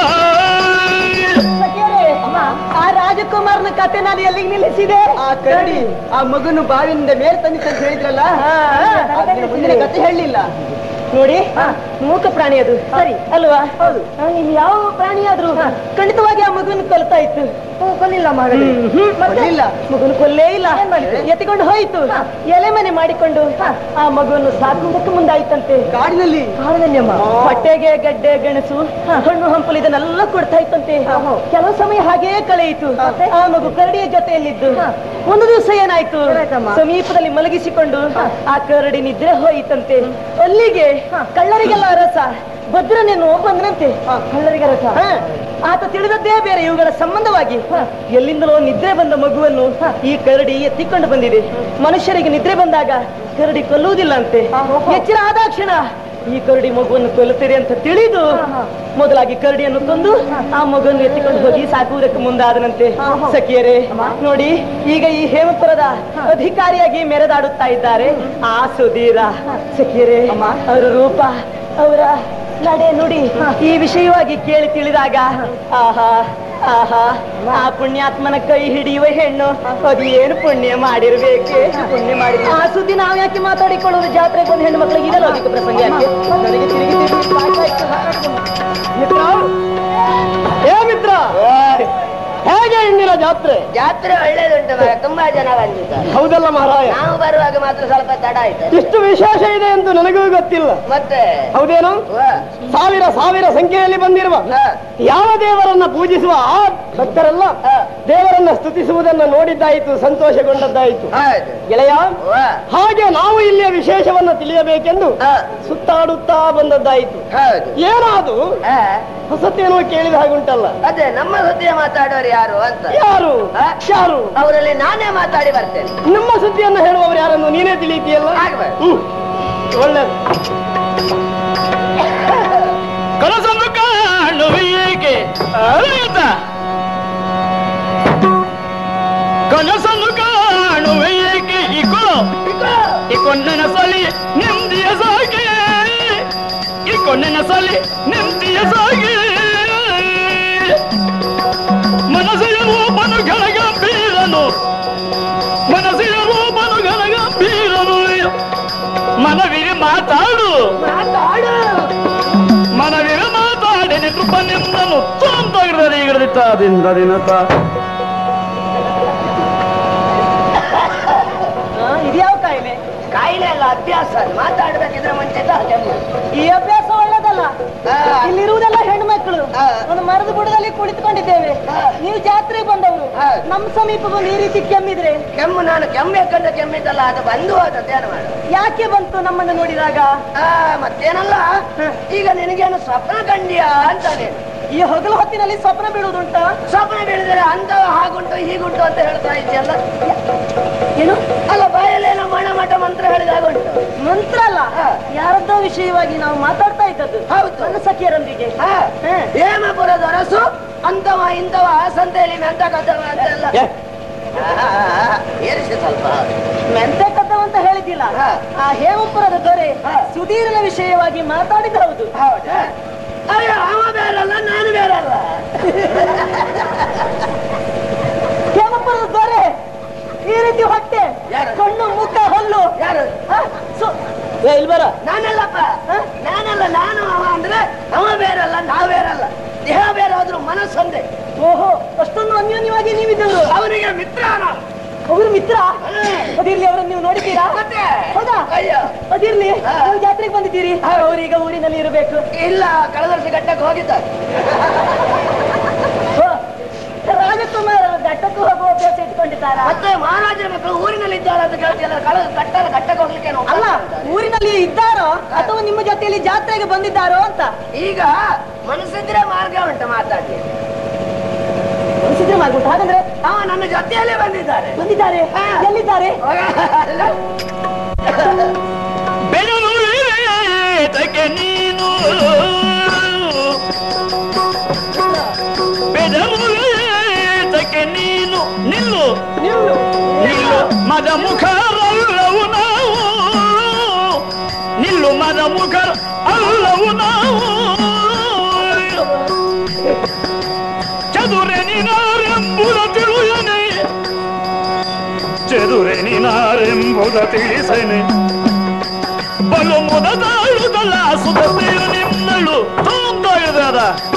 ಆ ರಾಜಕುಮಾರನ ಕತೆ ನಾನು ಎಲ್ಲಿಗೆ ನಿಲ್ಲಿಸಿದೆ ಆ ಕರಡಿ ಆ ಮಗನು ಬಾವಿಯಿಂದ ಮೇಲೆ ತಂದಿತ್ತು ಅಂತ ಹೇಳಿದ್ರಲ್ಲ ಅದನ್ನ ಮುಂದಿನ ಕತೆ ಹೇಳಲಿಲ್ಲ ನೋಡಿ ಮೂಕ ಪ್ರಾಣಿ ಅದು ಸರಿ ಅಲ್ವಾ ಹೌದು ಯಾವ ಪ್ರಾಣಿ ಆದ್ರೂ ಖಂಡಿತವಾಗಿ ಆ ಮಗುನ ಕೊಲ್ತಾ ಇತ್ತು ಕೊಲ್ಲಿಲ್ಲ ಕೊಲ್ಲಿಲ್ಲ. ಮಗುನ ಕೊಲ್ಲೇ ಇಲ್ಲ ಎತ್ತಿಕೊಂಡು ಹೋಯ್ತು ಎಲೆ ಮನೆ ಮಾಡಿಕೊಂಡು ಆ ಮಗುವನ್ನು ಸಾಕುವುದಕ್ಕೆ ಮುಂದಾಯ್ತಂತೆ ಕಾಡಿನಲ್ಲಿ ಕಾರಣನ್ಯಮ್ಮ ಹೊಟ್ಟೆಗೆ ಗಡ್ಡೆ ಗೆಣಸು ಹಣ್ಣು ಹಂಪಲು ಇದನ್ನೆಲ್ಲ ಕೊಡ್ತಾ ಇತ್ತಂತೆ ಕೆಲವು ಸಮಯ ಹಾಗೇ ಕಳೆಯಿತು ಆ ಮಗು ಕರಡಿಯ ಜೊತೆಯಲ್ಲಿದ್ದು ಒಂದು ದಿವಸ ಏನಾಯ್ತು ಸಮೀಪದಲ್ಲಿ ಮಲಗಿಸಿಕೊಂಡು ಆ ಕರಡಿ ನಿದ್ರೆ ಹೋಯಿತಂತೆ ಅಲ್ಲಿಗೆ ಕಳ್ಳರಿಗೆಲ್ಲ ರಸ ಭದ್ರನೇನು ಬಂದನಂತೆ ಕಳ್ಳರಿಗೆ ರಸ ಆತ ತಿಳಿದದ್ದೇ ಬೇರೆ ಇವುಗಳ ಸಂಬಂಧವಾಗಿ ಎಲ್ಲಿಂದಲೋ ನಿದ್ರೆ ಬಂದ ಮಗುವನ್ನು ಈ ಕರಡಿ ಎತ್ತಿಕೊಂಡು ಬಂದಿದೆ ಮನುಷ್ಯರಿಗೆ ನಿದ್ರೆ ಬಂದಾಗ ಕರಡಿ ಕೊಲ್ಲುವುದಿಲ್ಲ ಅಂತೆ ಎಚ್ಚರ ಆದಾಕ್ಷಣ ಈ ಕರಡಿ ಮಗುವನ್ನು ಕೊಲ್ಲುತ್ತೀರಿ ಅಂತ ತಿಳಿದು ಮೊದಲಾಗಿ ಕರಡಿಯನ್ನು ಕೊಂದು ಆ ಮಗುವನ್ನು ಎತ್ತಿಕೊಂಡು ಹೋಗಿ ಸಾಕುವುದಕ್ಕೆ ಮುಂದಾದನಂತೆ ಸಖಿಯರೇ ನೋಡಿ ಈಗ ಈ ಹೇಮಪುರದ ಅಧಿಕಾರಿಯಾಗಿ ಮೆರೆದಾಡುತ್ತಾ ಇದ್ದಾರೆ ಆ ಸುಧೀರ ಸಖಿಯರೇ ಅವರ ರೂಪ ಅವರ ನಡೆ ನುಡಿ ಈ ವಿಷಯವಾಗಿ ಕೇಳಿ ತಿಳಿದಾಗ ಆಹಾ ಆಹಾ ಆ ಪುಣ್ಯಾತ್ಮನ ಕೈ ಹಿಡಿಯುವ ಹೆಣ್ಣು ಅದು ಏನು ಪುಣ್ಯ ಮಾಡಿರ್ಬೇಕು ಪುಣ್ಯ ಮಾಡಿ ಆ ಸುದ್ದಿ ನಾವ್ ಯಾಕೆ ಮಾತಾಡಿಕೊಳ್ಳೋದು ಜಾತ್ರೆಗೆ ಬಂದು ಹೆಣ್ಣು ಮಕ್ಕಳಿಗೆ ಇದಲ್ಲ ಅದಕ್ಕೆ ಪ್ರಸಂಗ ಯಾಕೆ ನನಗೆ ತಿರುಗಿ ತಿರುಗಿ ಸಾಕಾಯ್ತು. ಮಿತ್ರ ಏ ಮಿತ್ರ ಹೇಗೆ ಇಂದಿನ ಜಾತ್ರೆ ಜಾತ್ರೆ ಒಳ್ಳೇದುಂಟು ಮಗ ತುಂಬಾ ಜನ ಬಂದಿದ್ದಾರೆ ಹೌದಲ್ಲ ಮಹಾರಾಯ ನಾವು ಬರುವಾಗ ಮಾತ್ರ ಸ್ವಲ್ಪ ತಡ ಆಯ್ತು ಎಷ್ಟು ವಿಶೇಷ ಇದೆ ಎಂದು ನನಗೂ ಗೊತ್ತಿಲ್ಲ ಮತ್ತೆ ಹೌದೇನು ವಾ, ಸಾವಿರ ಸಾವಿರ ಸಂಖ್ಯೆಯಲ್ಲಿ ಬಂದಿರುವ ಹಾ, ಯಾವ ದೇವರನ್ನ ಪೂಜಿಸುವ ಆ ಭಕ್ತರೆಲ್ಲ ಹಾ, ದೇವರನ್ನ ಸ್ತುತಿಸುವುದನ್ನ ನೋಡಿದ್ದಾಯಿತು ಸಂತೋಷಗೊಂಡದ್ದಾಯಿತು ಹೌದು ಗೆಳೆಯ ವಾ, ಹಾಗೆ ನಾವು ಇಲ್ಲಿಯ ವಿಶೇಷವನ್ನ ತಿಳಿಯಬೇಕೆಂದು ಹಾ, ಸುತ್ತಾಡುತ್ತಾ ಬಂದದ್ದಾಯಿತು ಹೌದು ಏನಾದು ಹಾ, ಹೊಸತೇನೋ ಕೇಳಿದ ಹಾಗುಂಟಲ್ಲ ಅದೇ ನಮ್ಮ ಸುದ್ದಿಯ ಮಾತಾಡೋರು ಯಾರು ಅಂತ ಯಾರು ಹಾ? ಯಾರು ಅವರಲ್ಲಿ ನಾನೇ ಮಾತಾಡಿ ಬರ್ತೇನೆ ನಮ್ಮ ಸುದ್ದಿಯನ್ನು ಹೇಳುವವರು ಯಾರನ್ನು ನೀನೇ ತಿಳಿತೀಯಲ್ಲ ಆಗ್ಬೇಕು. ಹ್ಮ್ ಒಳ್ಳೆದು ಕನಸನ್ನು ಕಾಣುವೆ ಏಕೆ ಅರಿತ ಕನಸನ್ನು ಕಾಣುವೆ ಏಕೆ ಇಕೋ ಇಕೋ ನೆನಸಲಿ ನೆಮ್ಮದಿಯ ಸಾಗೆ ಇಕೋ ನೆನಸಲಿ ನೆಮ್ಮದಿಯ ಸಾಗೆ ಮನಸ್ಸಿನ ರೂಪನು ಘನಗಂಭೀರನು ಮನಸ್ಸಿನ ರೂಪನು ಘನಗಂಭೀರನು ಮನವಿರಿ ಮಾತಾಡು ಮಾತಾಡು ದಿನತ ದಿನತ ಇದ್ಯಾವ ಕಾಯಿಲೆ ಕಾಯಿಲೆ ಅಲ್ಲ ಅಭ್ಯಾಸ ಮಾತಾಡ್ಬೇಕಿದ್ರೆ ಮುಂಚೆ ಕೆಮ್ಮು ಈ ಅಭ್ಯಾಸ ಒಳ್ಳೇದಲ್ಲ ಹಾ. ಇಲ್ಲಿರುವುದೆಲ್ಲ ಹೆಣ್ಮಕ್ಳು ಹಾ. ಒಂದು ಮರದ ಬುಡದಲ್ಲಿ ಕುಳಿತುಕೊಂಡಿದ್ದೇವೆ ಹಾ. ನೀವು ಜಾತ್ರೆಗೆ ಬಂದವರು ಹಾ. ನಮ್ ಸಮೀಪ ಬಂದು ಈ ರೀತಿ ಕೆಮ್ಮಿದ್ರೆ ಕೆಮ್ಮು ನಾನು ಕೆಮ್ಮೆಕ್ಕಂತ ಕೆಮ್ಮಿದ್ದಲ್ಲ ಅದು ಬಂದು ಅದೇನು ಮಾಡು ಯಾಕೆ ಬಂತು ನಮ್ಮನ್ನು ನೋಡಿದಾಗ ಆ, ಮತ್ತೇನಲ್ಲ ಈಗ ನಿನಗೇನು ಸ್ವಪ್ನ ಕಂಡಿಯಾ ಅಂತ ನೀನು ಈ ಹಗಲು ಹೊತ್ತಿನಲ್ಲಿ ಸ್ವಪ್ನ ಬೀಳುವುದುಂಟ ಸ್ವಪ್ನ ಬೀಳಿದರೆ ಅಂತ ಹಾಗುಂಟು ಹೀಗುಂಟು ಅಂತ ಹೇಳ್ತಾ ಇದೆಯಲ್ಲ ಏನು ಅಲ್ಲ ಬಾಯಲ್ಲೇನೋ ಮಣ ಮಠ ಮಂತ್ರ ಹೇಳಿದಾಗುಂಟು ಮಂತ್ರ ಅಲ್ಲ ಹಾ. ಯಾರದ್ದೋ ವಿಷಯವಾಗಿ ನಾವು ಮಾತಾಡ್ತಾ ಇದ್ದದ್ದು ಹೌದು. ನನ್ನ ಸಖಿಯರೊಂದಿಗೆ ಹಾ. ಹಾ. ಹೇಮಪುರದ ಅರಸು ಅಂತವ ಇಂತವ ಸಂತೆಯಲ್ಲಿ ಮೆಂತ ಕಥವ ಅಂತೆಲ್ಲ ಏರಿಸಿ ಸ್ವಲ್ಪ ಮೆಂತೆ ಕಥವ ಅಂತ ಹೇಳಿದ್ದಿಲ್ಲ ಹಾ. ಆ ಹೇಮಪುರದ ದೊರೆ ಹಾ. ಸುಧೀರನ ವಿಷಯವಾಗಿ ಮಾತಾಡಿದ ಹೌದು ಹೌದಾ ಅಯ್ಯೋ ಅವ ಬೇರಲ್ಲ ನಾನು ಬೇರಲ್ಲ ಹೇಮಪುರದ ದೊರೆ ಈ ರೀತಿ ಹೊಟ್ಟೆ ಯಾರು? ಕಣ್ಣು ಮುಖ ಹಲ್ಲು ಯಾರು ಹಾ? ಸು- ಏ, ಇಲ್ಲಿ ಬರ ನಾನಲ್ಲಪ್ಪ ನಾನಲ್ಲ ನಾನು ಅವ ಅಂದ್ರೆ ಅವ ಬೇರಲ್ಲ ನಾವು ಬೇರಲ್ಲ ದೇಹ ಬೇರೆ ಆದ್ರೂ ಮನಸ್ಸೊಂದೇ ಓಹೋ ಅಷ್ಟೊಂದು ಅನ್ಯೋನ್ಯವಾಗಿ ನೀವಿದ್ದವರು ಅವನಿಗೆ ಮಿತ್ರ ನಾನು. ಅವರು ಮಿತ್ರ ಹ್ಮ್. ಅದಿರ್ಲಿ ಅವರನ್ನು ನೀವು ನೋಡಿದ್ದೀರಾ ಮತ್ತೆ ಹೌದಾ ಅಯ್ಯೋ ಅದಿರ್ಲಿ ಹಾ. ನೀವು ಜಾತ್ರೆಗೆ ಬಂದಿದ್ದೀರಿ ಅವರೀಗ ಊರಿನಲ್ಲಿ ಇರಬೇಕು ಇಲ್ಲ ಕಳೆದ ವರ್ಷ ಘಟ್ಟಕ್ಕೆ ಹೋಗಿದ್ದಾರೆ ಓ, ರಾಜಕುಮಾರ ಘಟ್ಟಕ್ಕೂ ಹೋಗುವ ಅಭ್ಯಾಸ ಇಟ್ಕೊಂಡಿದ್ದಾರಾ ಮತ್ತೆ ಮಹಾರಾಜರ ಮಕ್ಕಳು ಊರಿನಲ್ಲಿ ಇದ್ದಾರೆ ಅಂತ ಕೇಳ್ತಿಲ್ಲ ಕಳೆದ ಘಟ್ಟದ ಘಟ್ಟಕ್ಕೆ ಹೋಗ್ಲಿಕ್ಕೆ ಏನು ಅಲ್ಲ ಒಪ್ಪಂದ ಇದ್ದಾರೆ. ಊರಿನಲ್ಲಿ ಇದ್ದಾರೋ ಅಥವಾ ನಿಮ್ಮ ಜೊತೆಯಲ್ಲಿ ಜಾತ್ರೆಗೆ ಬಂದಿದ್ದಾರೋ ಅಂತ ಈಗ ಮನಸ್ಸಿದ್ರೆ ಮಾರ್ಗ ಉಂಟು ಮಾತಾಡಿ ಅನಿಸಿದ್ರೆ ಮಾಡ್ಬಿಟ್ಟು ಹಾಗಂದ್ರೆ ಅವ ನನ್ನ ಜೊತೆಯಲ್ಲೇ ಬಂದಿದ್ದಾರೆ ಬಂದಿದ್ದಾರೆ ಹಾ. ಎಲ್ಲಿದ್ದಾರೆ ಬೆದರುಳಿತಕ್ಕೆ ನೀನು ಬೆದರುಳಿತಕ್ಕೆ ನೀನು ನಿಲ್ಲು ನಿಲ್ಲು ನಿಲ್ಲು ಮದ ಮುಖ ಅಲ್ಲವು ನಾವು ನಿಲ್ಲು ಮದ ಮುಖ ಅಲ್ಲವು ನಾವು ಚದುರೆ ನೀನಾರೆಂಬುದ ತಿಳಿಯನೆ ಚದುರೆ ನೀನಾರೆಂಬುದ ತಿಳಿಸನೆ ಬಲು ಮುದ ತಾಳುದಲ್ಲ ಸುಧತೆಯ ನಿನ್ನಳು ತೋಂತ ಇದಾದ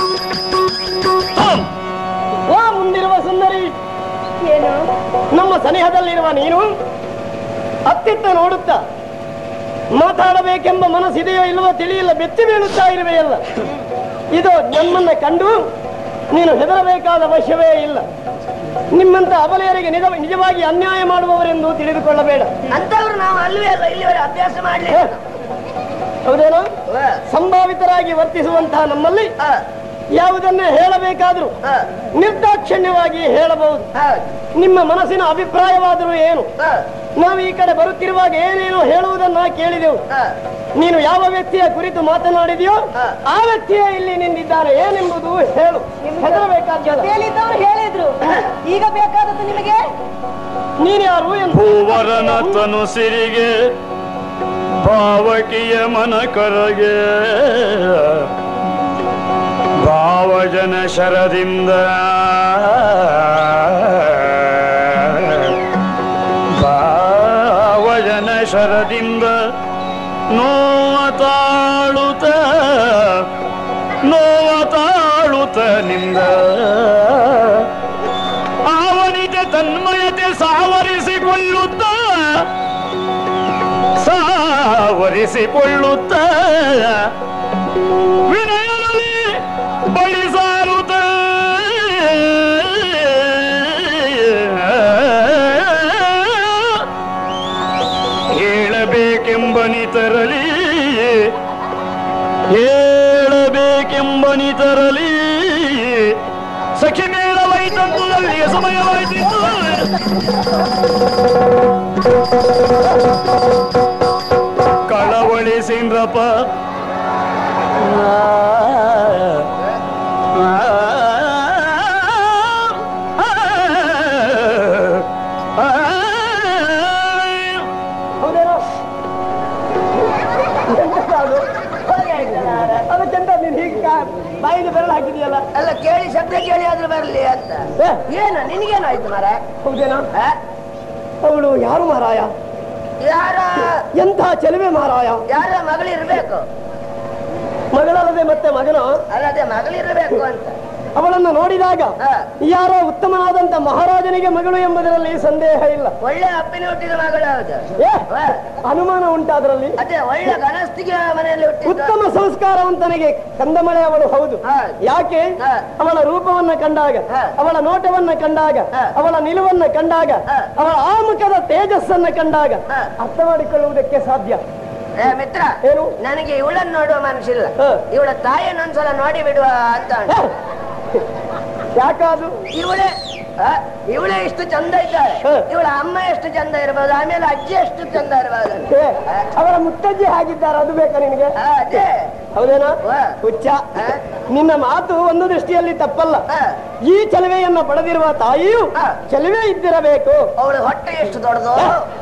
ವಾ ಮುಂದಿರುವ ಸುಂದರಿ ಏನು ನಮ್ಮ ಸನಿಹದಲ್ಲಿರುವ ನೀನು ಅತ್ತಿತ್ತ ನೋಡುತ್ತಾ ಮಾತಾಡಬೇಕೆಂಬ ಮನಸ್ಸಿದೆಯೋ ಇಲ್ಲವೋ ತಿಳಿಯಿಲ್ಲ ಬೆಚ್ಚಿ ಬೀಳುತ್ತಾ ಇರುವೆಯಲ್ಲ ಇದು ನಮ್ಮನ್ನ ಕಂಡು ನೀನು ಹೆದರಬೇಕಾದ ಅವಶ್ಯವೇ ಇಲ್ಲ ನಿಮ್ಮಂತ ಅಬಲೆಯರಿಗೆ ನಿಜ ನಿಜವಾಗಿ ಅನ್ಯಾಯ ಮಾಡುವವರೆಂದು ತಿಳಿದುಕೊಳ್ಳಬೇಡ ಅಂತವ್ರು ನಾವು ಅಲ್ವೇ ಅಲ್ಲ ಇಲ್ಲಿವರೆ ಅಭ್ಯಾಸ ಮಾಡ್ಲಿ ಹ. ಹೌದೇನೋ ಸಂಭಾವಿತರಾಗಿ ವರ್ತಿಸುವಂತಹ ನಮ್ಮಲ್ಲಿ ಯಾವುದನ್ನೇ ಹೇಳಬೇಕಾದ್ರೂ ನಿರ್ದಾಕ್ಷಿಣ್ಯವಾಗಿ ಹೇಳಬಹುದು ನಿಮ್ಮ ಮನಸ್ಸಿನ ಅಭಿಪ್ರಾಯವಾದರೂ ಏನು ನಾವು ಈ ಕಡೆ ಬರುತ್ತಿರುವಾಗ ಏನೇನು ಹೇಳುವುದನ್ನ ಕೇಳಿದೆವು ನೀನು ಯಾವ ವ್ಯಕ್ತಿಯ ಕುರಿತು ಮಾತನಾಡಿದೆಯೋ ಆ ವ್ಯಕ್ತಿಯೇ ಇಲ್ಲಿ ನಿಂದಿದ್ದಾನೆ ಏನೆಂಬುದು ಹೇಳು ಹೆದರಬೇಕಾದ ಜೊತೆಯಲ್ಲಿದ್ದವರು ಹೇಳಿದ್ರು ಈಗ ಬೇಕಾದದ್ದು ನಿಮಗೆ ನೀನು ಯಾರು ಎಂದು ಭೂವರನ ತನು ಸಿರಿಗೆ ಭಾವಕಿಯ ಮನ ಕರಗೆ ಭಾವಜನ ಶರದಿಂದ ಭಾವಜನ ಶರದಿಂದ ನೋವ ತಾಳುತ್ತ ನೋವ ತಾಳುತ್ತ ನಿಂದ ಆವನಿಗೆ ತನ್ಮಯತೆ ಸಾವರಿಸಿಕೊಳ್ಳುತ್ತ ಸಾವರಿಸಿಕೊಳ್ಳುತ್ತ ವಿನಯದಲ್ಲಿ ಬಳಿ ಸಾರುತ್ತ ಹೇಳಬೇಕೆಂಬನಿತರಲಿ ಹೇಳಬೇಕೆಂಬನಿತರಲಿ ಸಖಿ ಮೇಳವಾಯಿತಂದು ಅಲ್ಲಿಗೆ ಸಮಯವಾಯಿತಿತ್ತು ಕಳವಳಿಸಿಂದ್ರಪ್ಪ ಹೌದೇನೋ ಎಂತದು? ಅದು ಚಂದ ನೀನು ಹೀಗೆ ಕಾ- ಬಾಯಿಗೆ ಬೆರಳು ಹಾಕಿದೆಯಲ್ಲ ಅಲ್ಲ ಕೇಳಿ ಶಬ್ದ ಕೇಳಿ ಆದ್ರೂ ಬರ್ಲಿ ಅಂತ ಏ, ಏನು ನಿನಗೇನಾಯ್ತು ಮರ ಹೌದೇನೋ ಅವಳು ಯಾರು ಮಾರಾಯ ಯಾರ ಎಂಥ ಚೆಲುವೆ ಮಾರಾಯ ಯಾರ ಮಗಳಿರ್ಬೇಕು ಮಗಳಲ್ಲದೆ ಮತ್ತೆ ಮಗನ ಅಲ್ಲದೆ ಮಗಳಿರ್ಬೇಕು ಅಂತ ಅವಳನ್ನು ನೋಡಿದಾಗ ಹಾ. ಯಾರೋ ಉತ್ತಮನಾದಂತ ಮಹಾರಾಜನಿಗೆ ಮಗಳು ಎಂಬುದರಲ್ಲಿ ಸಂದೇಹ ಇಲ್ಲ ಒಳ್ಳೆ ಅಪ್ಪಿನ ಹುಟ್ಟಿದ ಮಗಳು ಹೌದು ಏ, ಹಾ. ಅನುಮಾನ ಉಂಟಾದ್ರಲ್ಲಿ ಅದೇ ಒಳ್ಳೆ ಗಣಸ್ತಿಗೆ ಮನೆಯಲ್ಲಿ ಹುಟ್ಟಿದ ಉತ್ತಮ ಸಂಸ್ಕಾರವಂತನಿಗೆ ಕಂದಮಳೆ ಅವಳು ಹೌದು ಹಾ. ಯಾಕೆ ಹಾ. ಅವಳ ರೂಪವನ್ನ ಕಂಡಾಗ ಹಾ. ಅವಳ ನೋಟವನ್ನ ಕಂಡಾಗ ಹಾ. ಅವಳ ನಿಲುವನ್ನ ಕಂಡಾಗ ಹಾ. ಅವಳ ಆಮುಖದ ತೇಜಸ್ಸನ್ನ ಕಂಡಾಗ ಹಾ. ಅರ್ಥ ಮಾಡಿಕೊಳ್ಳುವುದಕ್ಕೆ ಸಾಧ್ಯ ಏ ಮಿತ್ರ ಏನು? ನನಗೆ ಇವಳನ್ನು ನೋಡುವ ಮನಸ್ಸಿಲ್ಲ ಹಾ. ಇವಳ ತಾಯಿಯನ್ನು ಒಂದ್ಸಲ ನೋಡಿ ಬಿಡುವ ಅಂತ ಉಂಟು. ಯಾಕಾದು ಇವಳೇ ಆ, ಇವಳೇ ಇಷ್ಟು ಚಂದ ಇದ್ದಾಳೆ ಹಾ. ಇವಳ ಅಮ್ಮ ಎಷ್ಟು ಚಂದ ಇರಬಹುದು ಆಮೇಲೆ ಅಜ್ಜಿ ಎಷ್ಟು ಚಂದ ಇರಬಹುದು ಏ, ಅವರ ಮುತ್ತಜ್ಜಿ ಹಾಗಿದ್ದಾರೆ ಅದು ಬೇಕಾ ನಿನಗೆ ಆ, ಅದೇ ಹೌದೇನಾ ವಾ. ಹುಚ್ಚ ಹಾ. ನಿನ್ನ ಮಾತು ಒಂದು ದೃಷ್ಟಿಯಲ್ಲಿ ತಪ್ಪಲ್ಲ ಹಾ. ಈ ಚಲವೆಯನ್ನ ಪಡೆದಿರುವ ತಾಯಿಯು ಹಾ. ಚಲವೆ ಇದ್ದಿರಬೇಕು ಅವಳ ಹೊಟ್ಟೆ ಎಷ್ಟು ದೊಡ್ಡದು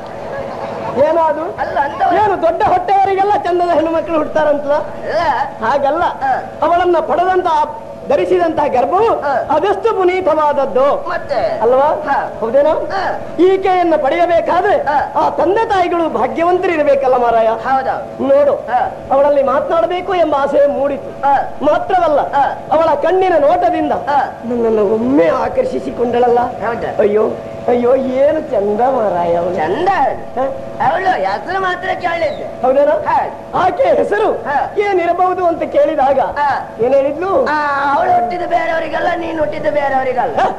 ಏನಾದು ಅಲ್ಲ ಅಂತ ಏನು ದೊಡ್ಡ ಹೊಟ್ಟೆಯವರಿಗೆಲ್ಲ ಚಂದದ ಹೆಣ್ಣು ಮಕ್ಕಳು ಹುಡ್ತಾರಂತಲ್ಲ ಹಾಗಲ್ಲ ಹಾ. ಅವಳನ್ನ ಪಡೆದಂತ ಧರಿಸಿದಂತ ಗರ್ಭವು ಹಾ. ಅದೆಷ್ಟು ಪುನೀತವಾದದ್ದು ಮತ್ತೆ ಅಲ್ವಾ ಹಾ. ಹೌದೇನೋ ಹಾ. ಈಕೆಯನ್ನ ಪಡೆಯಬೇಕಾದ್ರೆ ಹಾ. ಆ ತಂದೆ ತಾಯಿಗಳು ಭಾಗ್ಯವಂತರಿರ್ಬೇಕಲ್ಲ ಮಾರಾಯ ಹೌದಾ ನೋಡು ಹಾ. ಅವಳಲ್ಲಿ ಮಾತನಾಡಬೇಕು ಎಂಬ ಆಸೆ ಮೂಡಿತು ಹಾ. ಮಾತ್ರವಲ್ಲ ಹಾ. ಅವಳ ಕಣ್ಣಿನ ನೋಟದಿಂದ ಹಾ. ನನ್ನನ್ನು ಒಮ್ಮೆ ಆಕರ್ಷಿಸಿಕೊಂಡಳಲ್ಲ ಹೌದಾ ಅಯ್ಯೋ ಅಯ್ಯೋ ಏನು ಚಂದ ಮಾರಾಯ ಅವಳು ಚಂದ ಹ? ಅವಳು ಹೆಸರು ಮಾತ್ರ ಕೇಳಿದ್ದೆ ಹೌದೇನೋ ಹಾ. ಆಕೆ ಹೆಸರು ಹಾ. ಏನಿರಬಹುದು ಅಂತ ಕೇಳಿದಾಗ ಹಾ. ಏನ್ ಹೇಳಿದ್ಲು ಆ, ಅವಳು ಹುಟ್ಟಿದ ಬೇರೆಯವರಿಗಲ್ಲ ನೀನು ಹುಟ್ಟಿದ ಬೇರೆಯವರಿಗಲ್ಲ ಹ?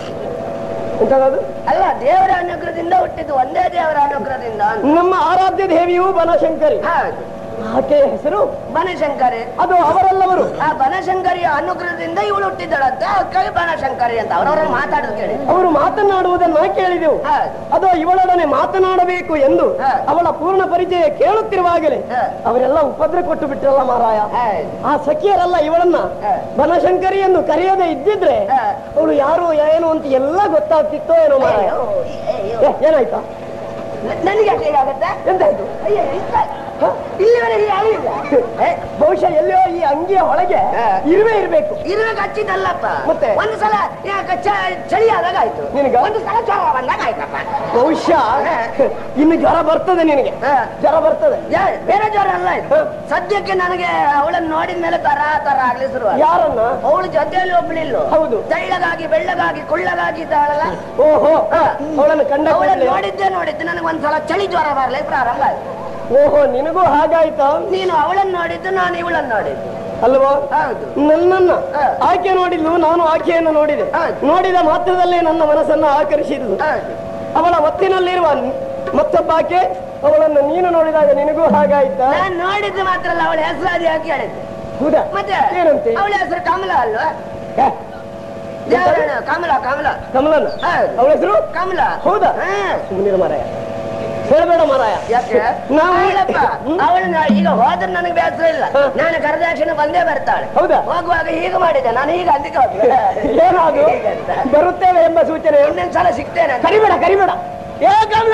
ಎಂತದದು ಅಲ್ಲ ದೇವರ ಅನುಗ್ರಹದಿಂದ ಹುಟ್ಟಿದ್ದು ಒಂದೇ ದೇವರ ಅನುಗ್ರಹದಿಂದ ಅಂತ. ನಮ್ಮ ಆರಾಧ್ಯ ದೇವಿಯು ಬನಶಂಕರಿ ಹೌದು ಆಕೆಯ ಹೆಸರು ಬನಶಂಕರಿ ಅದು ಅವರೆಲ್ಲವರು ಆ ಬನಶಂಕರಿಯ ಅನುಗ್ರಹದಿಂದ ಇವಳು ಹುಟ್ಟಿದಳಂತ ಅವಕ್ಕಾಗಿ ಬನಶಂಕರಿ ಅಂತ ಅವರವ್ರ ಮಾತಾಡೋದು ಕೇಳಿ ಅವರು ಮಾತನಾಡುವುದನ್ನ ಕೇಳಿದೆವು ಹೌದು ಅದು ಇವಳೊಡನೆ ಮಾತನಾಡಬೇಕು ಎಂದು ಹಾ. ಅವಳ ಪೂರ್ಣ ಪರಿಚಯ ಕೇಳುತ್ತಿರುವಾಗಲೇ ಹಾ. ಅವರೆಲ್ಲ ಉಪದ್ರ ಕೊಟ್ಟು ಬಿಟ್ರಲ್ಲ ಮಾರಾಯ ಹೌದು ಆ ಸಖಿಯರೆಲ್ಲ ಇವಳನ್ನ ಹಾ. ಬನಶಂಕರಿ ಎಂದು ಕರೆಯದೇ ಇದ್ದಿದ್ರೆ ಹಾ. ಅವಳು ಯಾರು ಏನು ಅಂತ ಎಲ್ಲ ಗೊತ್ತಾಗ್ತಿತ್ತೋ ಏನೋ ಮಾರಾಯ ಅಯ್ಯೋ, ಅಯ್ಯೋ. ಏ, ಏನಾಯ್ತಾ ನ- ನನಗೆ ಯಾಕೆ ಹೀಗಾಗತ್ತೆ ಎಂತಾಯ್ತು ಅಯ್ಯೋ, ಇಂತ- ಹ? ಇಲ್ಲಿವರೆಗೆ ಯಾರಿಲ್ಲ ಏ, ಬಹುಶಃ ಎಲ್ಲೋ ಈ ಅಂಗಿಯ ಒಳಗೆ ಹಾ. ಇರುವೆ ಇರ್ಬೇಕು ಇರುವಾಗ ಹಚ್ಚಿದ್ದಲ್ಲಪ್ಪ ಮತ್ತೆ? ಒಂದು ಸಲ ಯಾಕೆ ಚ- ಚಳಿ ಆದಾಗ ಆಯ್ತು ನಿನಗ? ಒಂದು ಸಲ ಜ್ವರ ಬಂದಾಗ ಆಯ್ತಪ್ಪ ಬಹುಶಃ ಇನ್ನು ಜ್ವರ ಬರ್ತದೆ ನಿನಗೆ ಹಾ. ಜ್ವರ ಬರ್ತದೆ ಯಾ- ಬೇರೆ ಜ್ವರ ಅಲ್ಲ ಇದು ಹ. ಸದ್ಯಕ್ಕೆ ನನಗೆ ಅವಳನ್ನು ನೋಡಿದ ಮೇಲೆ ತರ ತರ ಆಗ್ಲಿ ಶುರು ಯಾರನ್ನ ಅವಳು ಜೊತೆಯಲ್ಲಿ ಒಬ್ಳಿಲ್ಲ ಹೌದು. ತೆಳ್ಳಗಾಗಿ ಬೆಳ್ಳಗಾಗಿ ಕುಳ್ಳಗಾಗಿ ಇದ್ದಾಳಲ್ಲ ಓಹೋ ಅವಳನ್ನು ಕಂಡ ಅವಳನ್ನು ಕೂಡ್ಲೆ- ನೋಡಿದ್ದೆ ನೋಡಿದ್ದೆ ನನಗೆ ಒಂದ್ಸಲ ಚಳಿ ಜ್ವರ ಬರ್ಲಿ ಪ್ರಾರಂಭ ಆಯ್ತು ಓಹೋ ನಿನಗೂ ಹಾಗಾಯ್ತಾ ನೀನು ಅವಳನ್ನು ನೋಡಿದ್ದು ನಾನು ಇವಳನ್ನು ನೋಡಿದ್ದು ಅಲ್ವಾ ಹೌದು ನನ್ನನ್ನ ಹಾ. ಆಕೆ ನೋಡಿದ್ಲು ನಾನು ಆಕೆಯನ್ನು ನೋಡಿದೆ ಹೌದು. ನೋಡಿದ ಮಾತ್ರದಲ್ಲೇ ನನ್ನ ಮನಸ್ಸನ್ನ ಆಕರ್ಷಿಸಿದ್ಲು ಹೌದು ಅವಳ ಒತ್ತಿನಲ್ಲಿರುವ ಮತ್ತೊಬ್ಬ ಆಕೆ ಅವಳನ್ನು ನೀನು ನೋಡಿದಾಗ ನಿನಗೂ ಹಾಗಾಯ್ತಾ ನಾನು ನೋಡಿದ್ದು ಮಾತ್ರ ಅಲ್ಲ ಅವಳ ಹೆಸರು ಅದು ಯಾಕೆ ಹೇಳಿದ್ದೆ ಹೌದಾ ಮತ್ತೆ ಏನಂತೆ ಅವಳ ಹೆಸರು ಕಮಲ ಅಲ್ವಾ ಏ, ದೇವರಣ್ಣ ಕಮಲ ಕಮಲ ಕಮಲನ ಹೌದು. ಅವಳ ಹೆಸರು ಕಮಲ ಹೌದಾ ಹಾ. ಸುಮ್ಮನಿರು ಮಾರಾಯ ಹೇಳಬೇಡ ಮಾರಾಯ ಯಾಕೆ ನಾವು- ಅವಳಪ್ಪ ಹ್ಮ್. ಅವಳು ಈಗ ಹೋದ್ರೆ ನನಗೆ ಬೇಸರ ಇಲ್ಲ ಹ. ನಾನು ಕರೆದಾಕ್ಷಣ ಬಂದೇ ಬರ್ತಾಳೆ ಹೌದಾ ಹೋಗುವಾಗ ಹೀಗೆ ಮಾಡಿದ್ದೆ ನಾನು ಈಗ ಅಂದಿಕ್ಕೆ ಹೋಗ್ತೇನೆ ಏನಾದು ಹೀಗಂತ. ಬರುತ್ತೇವೆ ಎಂಬ ಸೂಚನೆ ಇನ್ನೊಂದ್ ಸಲ ಸಿಗ್ತೇನೆ ಅಂತ. ಕರಿಬೇಡ ಕರಿಬೇಡ ಏ ಕಮಲ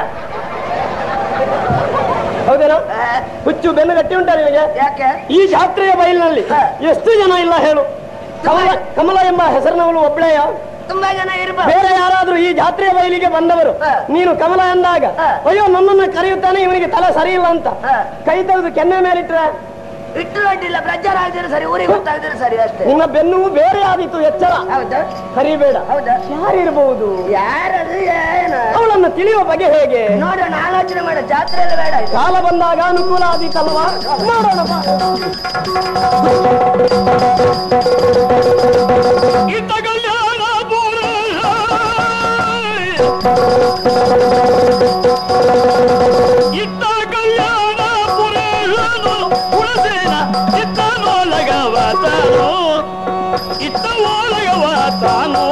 ಹೌದೇನಾ ಆ, ಹುಚ್ಚು ಬೆನ್ನು ಗಟ್ಟಿ ಉಂಟ ನಿನಗೆ ಯಾಕೆ ಈ ಜಾತ್ರೆಯ ಬಯಲಿನಲ್ಲಿ ಹಾ. ಎಷ್ಟು ಜನ ಇಲ್ಲ ಹೇಳು ಕಮಲ ಕಮಲ ಎಂಬ ಹೆಸರಿನವಳು ಒಬ್ಬಳೆಯ ತುಂಬಾ ಜನ ಇರ್ಬೋದು ಬೇರೆ ಯಾರಾದ್ರೂ ಈ ಜಾತ್ರೆಯ ಬಯಲಿಗೆ ಬಂದವರು ಹಾ. ನೀನು ಕಮಲ ಎಂದಾಗ ಹಾ. ಅಯ್ಯೋ ನನ್ನನ್ನ ಕರೆಯುತ್ತಾನೆ ಇವನಿಗೆ ತಲೆ ಸರಿ ಇಲ್ಲ ಅಂತ ಹಾ. ಕೈ ತೆಗೆದು ಕೆನ್ನೆ ಮೇಲಿಟ್ರೆ ಇಟ್ಟು ಅಡ್ಡಿಲ್ಲ ಪ್ರಚಾರ ಆಗಿದ್ರೆ ಸರಿ ಊರಿಗೆ ಗೊತ್ತಾಗಿದ್ರೆ ಸರಿ ಅಷ್ಟೇ ನಿನ್ನ ಬೆನ್ನು ಬೇರೆ ಆದೀತು ಎಚ್ಚರ ಹೌದಾ ಕರಿಬೇಡ ಹೌದಾ ಯಾರಿರಬಹುದು ಯಾರದು ಏನು ಅವಳನ್ನು ತಿಳಿಯುವ ಬಗೆ ಹೇಗೆ ನೋಡೋಣ ಆಲೋಚನೆ ಮಾಡ ಜಾತ್ರೆ ಎಲ್ಲ ಬೇಡ ಆಯ್ತು ಕಾಲ ಬಂದಾಗ ಅನುಕೂಲ ಆದೀತಲ್ವಾ ನೋಡೋಣ ಬಾ. ಇತ್ತ ಕಲ್ಯಾಣ ಇತ್ತ ಕಲ್ಯಾಣ ಪುರೇಶನು ಪುರಸೇನ ಇತ್ತ ನೋಲಗವ ತಾನು ಇತ್ತ ಓಲಗವ ತಾನು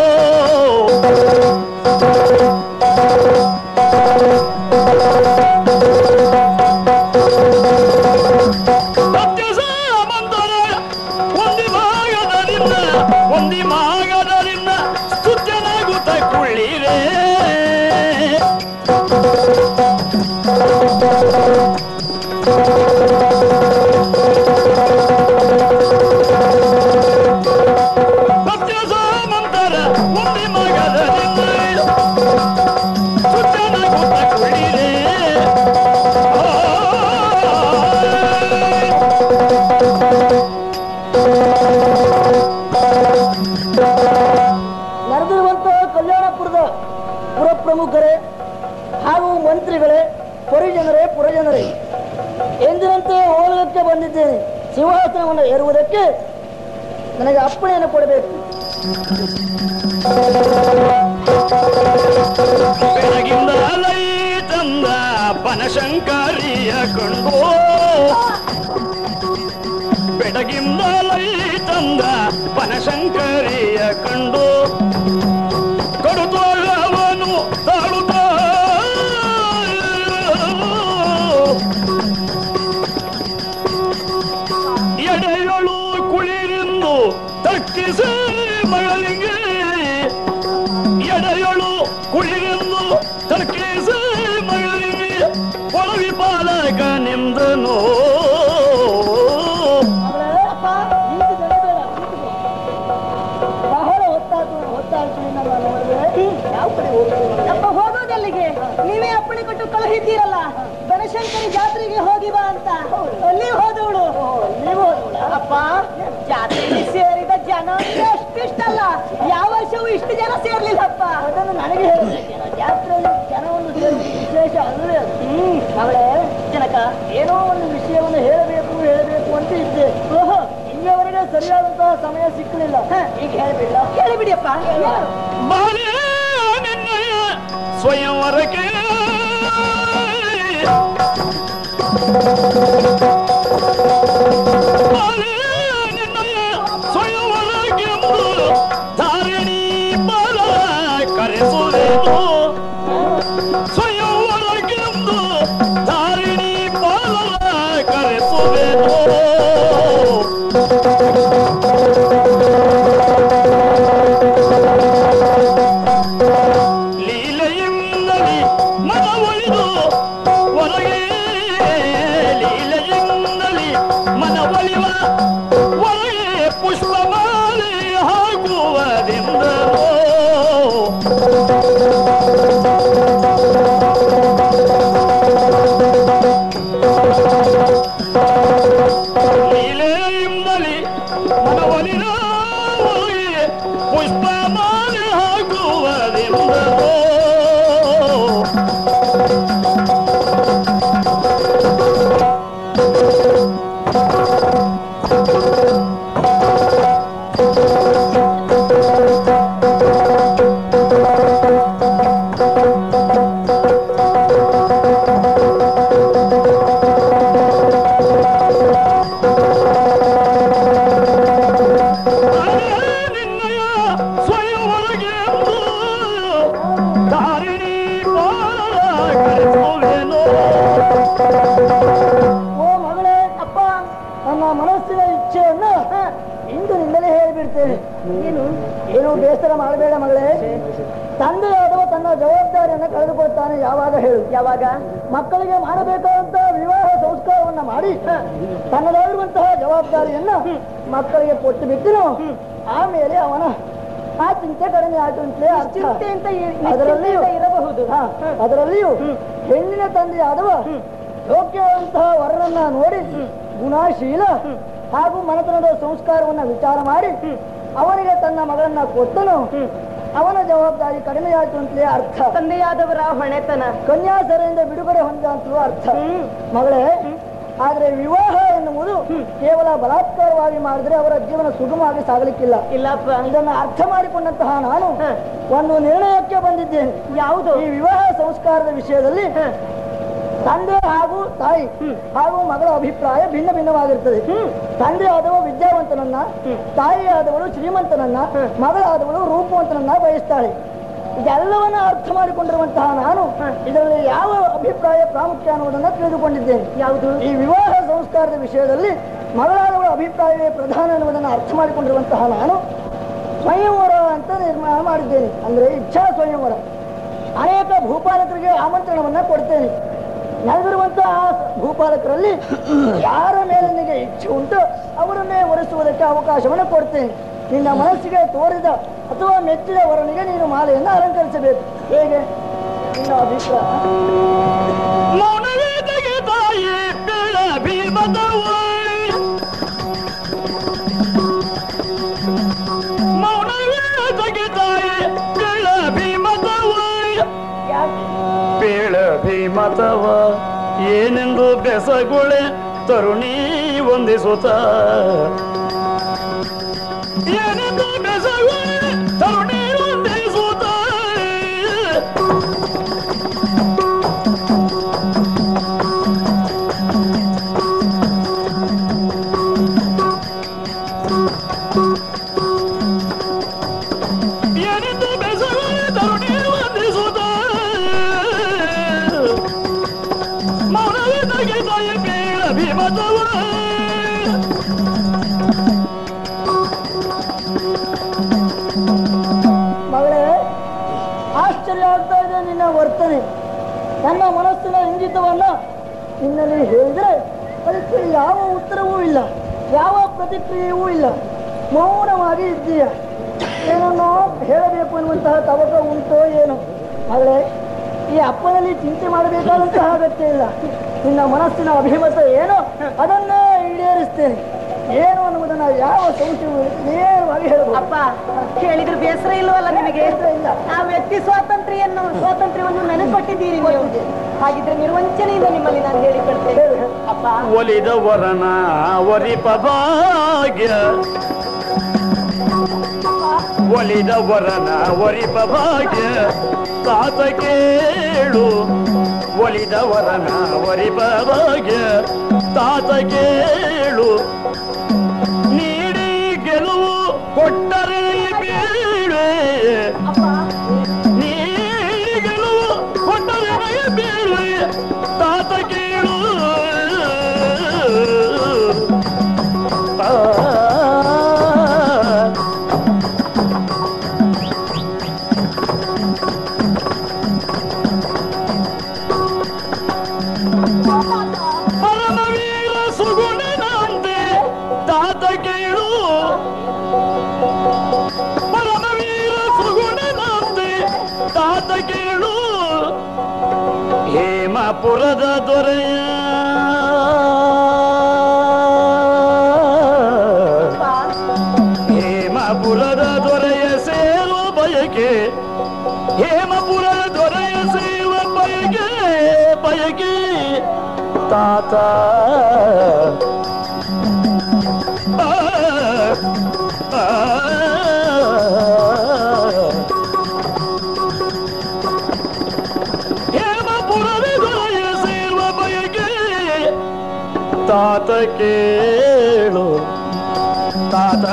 ಸತ್ಯ ಸಾಮಂತರ ಒಂದಿ ಭಾಗದರಿಂದ ಒಂದಿ ಭಾಗದರಿಂದ ಸ್ತುತ್ಯನಾಗುತ್ತ ಕುಳ್ಳಿರೆ ಸತ್ಯ ಸಾಮಂತರ ಒಂದಿ ಭಾಗದರಿಂದ ಏರುವುದಕ್ಕೆ ನನಗೆ ಅಪ್ಪಣೆಯನ್ನು ಕೊಡಬೇಕು ಬೆಳಗಿಂದಲೈ ತಂದ ಬನಶಂಕರಿಯ ಕಂಡು ಬೆಳಗಿಂದಲೈ ತಂದ ಬನಶಂಕರಿಯ ಕಂಡು ಕಡುತೋಳವನು ತಾಳುತ್ತ ಎಡೆಯಳು ಕುಳಿರಿಂದು ತಕ್ಕಿಸಿ ಮಗಳಿಗೆ ಎಡೆಯಳು ಕುಳಿರೆಂದು ತರ್ಕಿಸಿ ಮಗಳಿಗೆ ಒಳವಿ ಪಾಲಕ ನಿಂದನು ಅಪ್ಪ ಈಗ ಬೇಡ ಬಹಳ ಹೊತ್ತಾಯ್ತು ಹೊತ್ತಾಯ್ತು ನಿನ್ನನ್ನು ನೋಡಿದ್ರೆ ಯಾವ ಕಡೆ ಹೋಗ್ಬೇಕು ಅಪ್ಪ ಹೋಗೋದೆಲ್ಲಿಗೆ ನೀವೇ ಅಪ್ಪಣೆ ಕೊಟ್ಟು ಕಳುಹಿದ್ದೀರಲ್ಲ ಬನಶಂಕರಿ ಜಾತ್ರೆಗೆ ಹೋಗಿ ಬಾ ಅಂತ ಅಲ್ಲಿ ಹೋದವಳು ನೀವು ಅಪ್ಪ ಜಾತ್ರೆಗೆ ಸೇರಿದ ಜನ ಅಂದ್ರೆ ಅಷ್ಟಿಷ್ಟಲ್ಲ ಯಾವ ವರ್ಷವೂ ಇಷ್ಟು ಜನ ಸೇರ್ಲಿಲ್ಲಪ್ಪ ಅದನ್ನು ನನಗೆ ಹೇಳಬೇಕೇನೋ ಜಾತ್ರೆಯಲ್ಲಿ ಜನವನ್ನು ಸೇರಿಸಿ ವಿಶೇಷ ಅಲ್ಲವೇ ಅದು ಹ್ಮ್ ಅವಳೇ ಜನಕ ಏನೋ ಒಂದು ವಿಷಯವನ್ನು ಹೇಳಬೇಕು ಹೇಳಬೇಕು ಅಂತ ಇದ್ದೆ ಓಹೋ ಇಲ್ಲಿಯವರೆಗೆ ಸರಿಯಾದಂತಹ ಸಮಯ ಸಿಕ್ಕಲಿಲ್ಲ ಹ, ಈಗ ಹೇಳ್ಬಿಡ್ಲ ಹೇಳಿಬಿಡಿಯಪ್ಪ ಬಾಲ್ಯ ನಿನ್ನಯ ಸ್ವಯಂವರಕ್ಕೆ ಬಾಲ್ಯ ನಿನ್ನಯ ಸ್ವಯಂವರಕ್ಕೆಂದು ಧಾರಣಿ ಬಾಲ ಕರೆಸುವೆನು ಸ್ವಯಂವರಕ್ಕೆಂದು ಧಾರಿಣಿ ಬಾಲ ಕರೆಸುವೆನು ಲೀಲೆಯಿಂದಲೇ ಮನವೊಲಿದು ಹೊರಗೆ ಲೀಲೆಯಿಂದಲೇ ಮನವೊಲಿವ ಹೊರಗೆ ಪುಷ್ಪಮಾಲೆ ಹಾಕುವುದೆಂದಲೋ ಲೀಲೆಯಿಂದಲೇ ಮನವೊಲಿದ ಹೊರಗೆ ಪುಷ್ಪಮಾಲೆ ಹಾಕುವುದೆಂದಲೋ ನಿನ್ನಯ ಸ್ವಯಂವರೆಗೆ ಧಾರಿಣಿ ಬಾಲ ಕರೆಸುವೆನು ಓ ಮಗಳೇ ಅಪ್ಪ ನನ್ನ ಮನಸ್ಸಿನ ಇಚ್ಛೆಯನ್ನು ಇಂದು ನಿಂದಲೇ ಹೇಳಿಬಿಡ್ತೇನೆ ಏನು ಏನು ಬೇಸರ ಮಾಡಬೇಡ ಮಗಳೇ ತಂದೆಯಾದವ ತನ್ನ ಜವಾಬ್ದಾರಿಯನ್ನು ಕಳೆದುಕೊಳ್ತಾನೆ ಯಾವಾಗ ಹೇಳು ಯಾವಾಗ ಮಕ್ಕಳಿಗೆ ಮಾಡಬೇಕಾದಂತ ವಿವಾಹ ಸಂಸ್ಕಾರವನ್ನ ಮಾಡಿ ತನ್ನದಾಗಿರುವಂತಹ ಜವಾಬ್ದಾರಿಯನ್ನ ಮಕ್ಕಳಿಗೆ ಕೊಟ್ಟು ಬಿಟ್ಟನು ಆಮೇಲೆ ಅವನ ಆ ಚಿಂತೆ ಕಡಿಮೆ ಆಯ್ತು ಅಂತಲೇ ಅರ್ಥ ಚಿಂತೆ ಅಂತ ಇ- ಅದರಲ್ಲಿಯೂ ನಿಶ್ಚಿಂತೆಯಿಂದ ಇರಬಹುದು. ಹಾ, ಅದರಲ್ಲಿಯೂ ಹೆಣ್ಣಿನ ತಂದೆಯಾದವ ಯೋಗ್ಯವಂತಹ ವರನನ್ನ ನೋಡಿ ಗುಣಶೀಲ ಹಾಗೂ ಮನತನದ ಸಂಸ್ಕಾರವನ್ನ ವಿಚಾರ ಮಾಡಿ ಅವನಿಗೆ ತನ್ನ ಮಗಳನ್ನ ಕೊಟ್ಟನು ಅವನ ಜವಾಬ್ದಾರಿ ಕಡಿಮೆ ಆಯ್ತು ಅಂತಲೇ ಅರ್ಥ ತಂದೆಯಾದವರ ಹೊಣೆತನ ಕನ್ಯಾಸರೆಯಿಂದ ಬಿಡುಗಡೆ ಹೊಂದ ಅಂತಲೂ ಅರ್ಥ ಮಗಳೇ ಆದ್ರೆ ವಿವಾಹ ಎನ್ನುವುದು ಕೇವಲ ಬಲಾತ್ಕಾರವಾಗಿ ಮಾಡಿದ್ರೆ ಅವರ ಜೀವನ ಸುಗಮವಾಗಿ ಸಾಗಲಿಕ್ಕಿಲ್ಲ ಇಲ್ಲಪ್ಪ ಇದನ್ನ ಅರ್ಥ ಮಾಡಿಕೊಂಡಂತಹ ನಾನು ಹ. ಒಂದು ನಿರ್ಣಯಕ್ಕೆ ಬಂದಿದ್ದೇನೆ ಯಾವುದು ಈ ವಿವಾಹ ಸಂಸ್ಕಾರದ ವಿಷಯದಲ್ಲಿ ತಂದೆ ಹಾಗೂ ತಾಯಿ ಹಾಗೂ ಮಗಳ ಅಭಿಪ್ರಾಯ ಭಿನ್ನ ಭಿನ್ನವಾಗಿರ್ತದೆ ತಂದೆ ಆದವ ವಿದ್ಯಾವಂತನನ್ನ ತಾಯಿ ಆದವಳು ಶ್ರೀಮಂತನನ್ನ ಮಗಳಾದವಳು ರೂಪವಂತನನ್ನ ಬಯಸ್ತಾಳೆ ಇದೆಲ್ಲವನ್ನ ಅರ್ಥ ಮಾಡಿಕೊಂಡಿರುವಂತಹ ನಾನು ಇದರಲ್ಲಿ ಯಾವ ಅಭಿಪ್ರಾಯ ಪ್ರಾಮುಖ್ಯ ಅನ್ನುವುದನ್ನ ತಿಳಿದುಕೊಂಡಿದ್ದೇನೆ ಯಾವುದು ಈ ವಿವಾಹ ಸಂಸ್ಕಾರದ ವಿಷಯದಲ್ಲಿ ಮಗಳಾದವಳ ಅಭಿಪ್ರಾಯವೇ ಪ್ರಧಾನ ಎನ್ನುವುದನ್ನು ಅರ್ಥ ಮಾಡಿಕೊಂಡಿರುವಂತಹ ನಾನು ಸ್ವಯಂವರ ಅಂತ ನಿರ್ಮಾಣ ಮಾಡಿದ್ದೇನೆ ಅಂದ್ರೆ ಇಚ್ಛಾ ಸ್ವಯಂವರ ಅನೇಕ ಭೂಪಾಲಕರಿಗೆ ಆಮಂತ್ರಣವನ್ನ ಕೊಡ್ತೇನೆ ನಡೆದಿರುವಂತಹ ಆ ಭೂಪಾಲಕರಲ್ಲಿ ಯಾರ ಮೇಲೆ ನಿನಗೆ ಇಚ್ಛೆ ಉಂಟು ಅವರನ್ನೇ ಒರೆಸುವುದಕ್ಕೆ ಅವಕಾಶವನ್ನು ಕೊಡ್ತೇನೆ ನಿನ್ನ ಮನಸ್ಸಿಗೆ ತೋರಿದ ಅಥವಾ ಮೆಚ್ಚಿದ ವರನಿಗೆ ನೀನು ಮಾಲೆಯನ್ನು ಅಲಂಕರಿಸಬೇಕು ಹೇಗೆ ನಿನ್ನ ಅಭಿಪ್ರಾಯ ಮೌನವೇ ತೆಗೆದಾಯಿ ಬೆಳ ಭೀಮದವಾಯಿ ಮೌನವೇ ತೆಗೆದಾಯಿ ಬೆಳ ಭೀಮದವಾಯಿ ಯಾಕೆ ಬೇಳ ಭೀಮದವ ಏನೆಂದು ಬೆಸಗುಳೆ ತರುಣಿ ವಂದಿಸುತ್ತ ಏನೆಂದು ಬೆಸಗುವೆ ತರುಣಿ ವಂದಿಸುತ್ತ ಏನೆಂದು ಬೆಸಗುವೆ ತರುಣಿ ವಂದಿಸುತ್ತ ಮೌನವೇ ತಗಿತಾಯ ಬೇಡ ಭೀಮತವ ಮಗಳೇ ಆಶ್ಚರ್ಯ ಆಗ್ತಾ ಇದೆ ನಿನ್ನ ವರ್ತನೆ ನನ್ನ ಮನಸ್ಸಿನ ಇಂಗಿತವನ್ನ ನಿನ್ನಲ್ಲಿ ಹೇಳಿದ್ರೆ ಅದಕ್ಕೆ ಯಾವ ಉತ್ತರವೂ ಇಲ್ಲ ಯಾವ ಪ್ರತಿಕ್ರಿಯೆಯೂ ಇಲ್ಲ ಮೌನವಾಗಿ ಇದ್ದೀಯ ಏನನ್ನೋ ಹೇಳಬೇಕು ಎನ್ನುವಂತಹ ತವಕ ಉಂಟೋ ಏನೋ ಮಗಳೇ ಈ ಅಪ್ಪನಲ್ಲಿ ಚಿಂತೆ ಮಾಡಬೇಕಾದಂತಹ ಅಗತ್ಯ ಇಲ್ಲ ನಿನ್ನ ಮನಸ್ಸಿನ ಅಭಿಮತ ಏನೋ ಅದನ್ನೇ ಈಡೇರಿಸ್ತೇನೆ ಏನು ಅನ್ನುವುದನ್ನ ಯಾವ ಸಂಶಯವೂ ನೇರವಾಗಿ ಹೇಳಬಹುದು ಅಪ್ಪ ಕೇಳಿದ್ರು ಬೇಸರ ಇಲ್ವಲ್ಲ ನಿಮಗೆ ಇಲ್ಲ. ಆ ವ್ಯಕ್ತಿ ಸ್ವಾತಂತ್ರ್ಯನ್ನು ಸ್ವಾತಂತ್ರ್ಯವನ್ನು ನನಗೆ ಕೊಟ್ಟಿದ್ದೀರಿ ನೀವು ಹಾಗಿದ್ರೆ ನಿರ್ವಂಚನೆಯಿಂದ ನಿಮ್ಮಲ್ಲಿ ನಾನು ಹೇಳಿಕೊಳ್ತೇನೆ ಅಪ್ಪ ಒಲಿದವರನ ವರಿಪ ಭಾಗ್ಯ ಒಲಿದವರನ ವರಿಪ ಭಾಗ್ಯ ತಾತ ಕೇಳು ಒಲಿದವರನ ವರಿಪ ಭಾಗ್ಯ ತಾತ ಕೇಳು ನೀಡಿ ಗೆಲುವು ಕೊಟ್ಟರೆ ಬೀಳೆ ನೀಡಿ ಗೆಲುವು ಕೊಟ್ಟರೆ ಬೀಳೆ ತಾತ ಕೇಳು ಆ ಪರಮವೀರ ಸುಗುಣನಂತೆ ತಾತ ಕೇಳು ಪರಮವೀರ ಸುಗುಣನಂತೆ ತಾತ ಕೇಳು ಹೇಮಪುರದ ದೊರೆಯ ಹೇಮಪುರದ ದೊರೆಯ ಸೇರುವ ಬಯಕೆ ಹೇಮಪುರದ ದೊರೆಯ ಸೇರುವ ಬಯಕೆ ಬಯಕೆ ತಾತ ಆ, ಆ, ಹೇಮಪುರದ ದೊರೆಯ ಸೇರುವ ಬಯಕೆ ತಾತ ಕೇಳು ತಾತ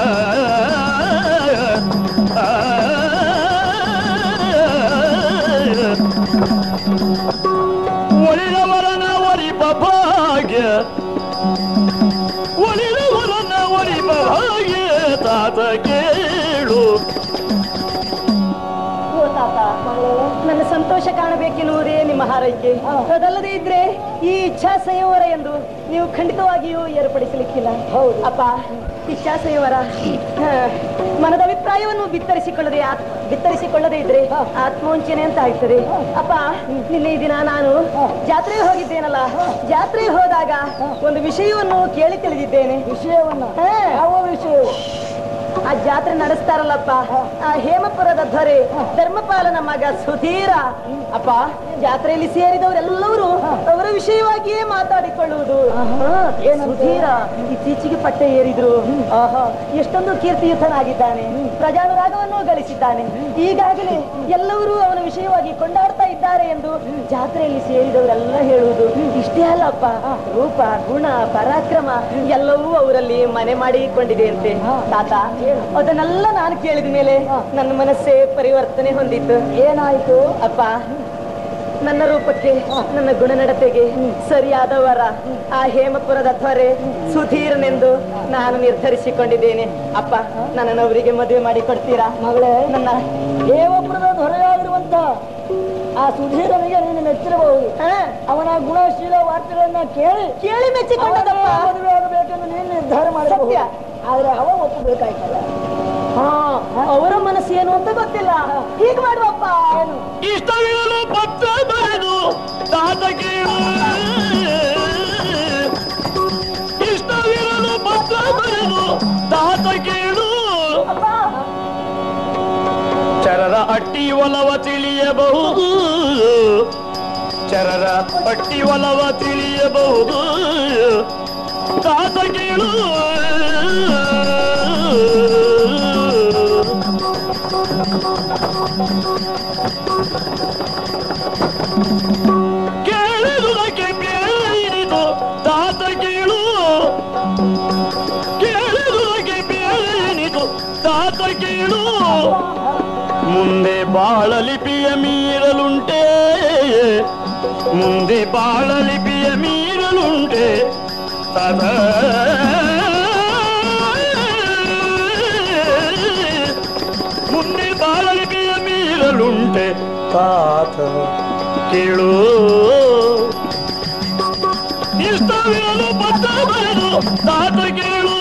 ಒಳಿದವರನ ಒರಿಪ ಭಾಗ್ಯ ಒಳಿದವರನ ಒರಿಪ ಭಾಗ್ಯ ತಾತ ಕೇಳು ಓ ತಾತ ನನ್ನ ಸಂತೋಷ ಕಾಣಬೇಕೆನ್ನುವುದೇ ನಿಮ್ಮ ಹಾರೈಕೆ ಅದಲ್ಲದೆ ಇದ್ರೆ ಈ ಇಚ್ಛಾ ಸಂಯವರ ಎಂದು ನೀವು ಖಂಡಿತವಾಗಿಯೂ ಏರ್ಪಡಿಸಲಿಕ್ಕಿಲ್ಲ ಹೌದು ಅಪ್ಪ ಇಚ್ಛಾ ಸಂಯವರ ಹಾ, ಮನದ ಅಭಿಪ್ರಾಯವನ್ನು ಬಿತ್ತರಿಸಿಕೊಳ್ಳದೆ ಆತ್- ಬಿತ್ತರಿಸಿಕೊಳ್ಳದೆ ಇದ್ರೆ ಆತ್ಮವಂಚನೆ ಅಂತ ಆಗ್ತದೆ ಅಪ್ಪ ನಿನ್ನೆ ಈ ದಿನ ನಾನು ಜಾತ್ರೆಗೆ ಹೋಗಿದ್ದೇನಲ್ಲ ಜಾತ್ರೆಗೆ ಹೋದಾಗ ಒಂದು ವಿಷಯವನ್ನು ಕೇಳಿ ತಿಳಿದಿದ್ದೇನೆ ವಿಷಯವನ್ನ ಹಾ. ಯಾವ ವಿಷಯ ಆ ಜಾತ್ರೆ ನಡೆಸ್ತಾರಲ್ಲಪ್ಪ ಆ ಹೇಮಪುರದ ದೊರೆ ಧರ್ಮಪಾಲನ ಮಗ ಸುಧೀರ ಅಪ್ಪ ಜಾತ್ರೆಯಲ್ಲಿ ಸೇರಿದವರೆಲ್ಲರೂ ಅವರ ವಿಷಯವಾಗಿಯೇ ಮಾತಾಡಿಕೊಳ್ಳುವುದು ಏ ಸುಧೀರ ಇತ್ತೀಚೆಗೆ ಪಟ್ಟೆ ಏರಿದ್ರು ಆಹಾ ಎಷ್ಟೊಂದು ಕೀರ್ತಿಯುತನಾಗಿದ್ದಾನೆ ಪ್ರಜಾನುರಾಗವನ್ನು ಗಳಿಸಿದ್ದಾನೆ ಈಗಾಗಲೇ ಎಲ್ಲರೂ ಅವನ ವಿಷಯವಾಗಿ ಕೊಂಡಾಡ್ತಾ ಇದ್ದಾರೆ ಎಂದು ಜಾತ್ರೆಯಲ್ಲಿ ಸೇರಿದವರೆಲ್ಲ ಹೇಳುವುದು ಇಷ್ಟೇ ಅಲ್ಲಪ್ಪ ರೂಪ ಗುಣ ಪರಾಕ್ರಮ ಎಲ್ಲವೂ ಅವರಲ್ಲಿ ಮನೆ ಮಾಡಿಕೊಂಡಿದೆ ಅಂತೆ ತಾತ ಅದನ್ನೆಲ್ಲ ನಾನು ಕೇಳಿದ ಮೇಲೆ ನನ್ನ ಮನಸ್ಸೇ ಪರಿವರ್ತನೆ ಹೊಂದಿತ್ತು ಏನಾಯ್ತು ಅಪ್ಪ ನನ್ನ ರೂಪಕ್ಕೆ ನನ್ನ ಗುಣನಡತೆಗೆ ಸರಿಯಾದವರ ಆ ಹೇಮಪುರದ ತ್ವರೆ ಸುಧೀರನೆಂದು ನಾನು ನಿರ್ಧರಿಸಿಕೊಂಡಿದ್ದೇನೆ ಅಪ್ಪ ನನ್ನನ್ನು ಅವರಿಗೆ ಮದುವೆ ಮಾಡಿ ಕೊಡ್ತೀರಾ ಮಗಳೇ ನನ್ನ ದೇವಪುರದ ದೊರೆಯಾಗಿರುವಂತ ಆ ಸುಧೀರನಿಗೆ ನೀನು ಮೆಚ್ಚಿರಬಹುದು ಹಾ, ಅವನ ಗುಣಶೀಲ ವಾರ್ತೆಗಳನ್ನ ಕೇಳಿ ಕೇಳಿ ಮೆಚ್ಚಿಕೊಂಡದಪ್ಪ ಅವನೇ ಮದುವೆ ಆಗಬೇಕೆಂದು ನೀನು ನಿರ್ಧಾರ ಮಾಡಬಹುದು ಸತ್ಯ. ಆದ್ರೆ ಅವ ಒಪ್ಪಬೇಕಾಯ್ತಲ್ಲ ಹಾ ಅವರ ಮನಸ್ಸು ಏನು ಅಂತ ಗೊತ್ತಿಲ್ಲ ಹೀಗೆ ಮಾಡುವಪ್ಪ ಏನು ಇಷ್ಟವಿರಲು ಪತ್ರ ಬರೆದು ತಾತ ಕೇಳು ಇಷ್ಟವಿರಲು ಪತ್ರ ಬರೆದು ತಾತ ಕೇಳು ಚರರ ಅಟ್ಟಿ ಒಲವ ತಿಳಿಯಬಹುದು ಚರರ ಅಟ್ಟಿ ಒಲವ ತಿಳಿಯಬಹುದು ತಾತ ಕೇಳು ಕೇಳಿದುದಕ್ಕೆ ಬೇಳಿದು ತಾತ ಕೇಳು ಕೇಳಿದುದಕ್ಕೆ ಬೇಳಿದು ತಾತ ಕೇಳು ಮುಂದೆ ಬಾಳ ಲಿಪಿಯ ಮೀರಲುಂಟೆ ಮುಂದೆ ಬಾಳ ಲಿಪಿಯ ಮೀರಲುಂಟೆ ತದ ಮುಂದೆ ಬಾಳ ಲಿಪಿಯ ಮೀರಲುಂಟೆ ತಾತ ಕೇಳು ಇಷ್ಟವಿರಲು ಪತ್ರ ಬರೆದು ತಾತ ಕೇಳು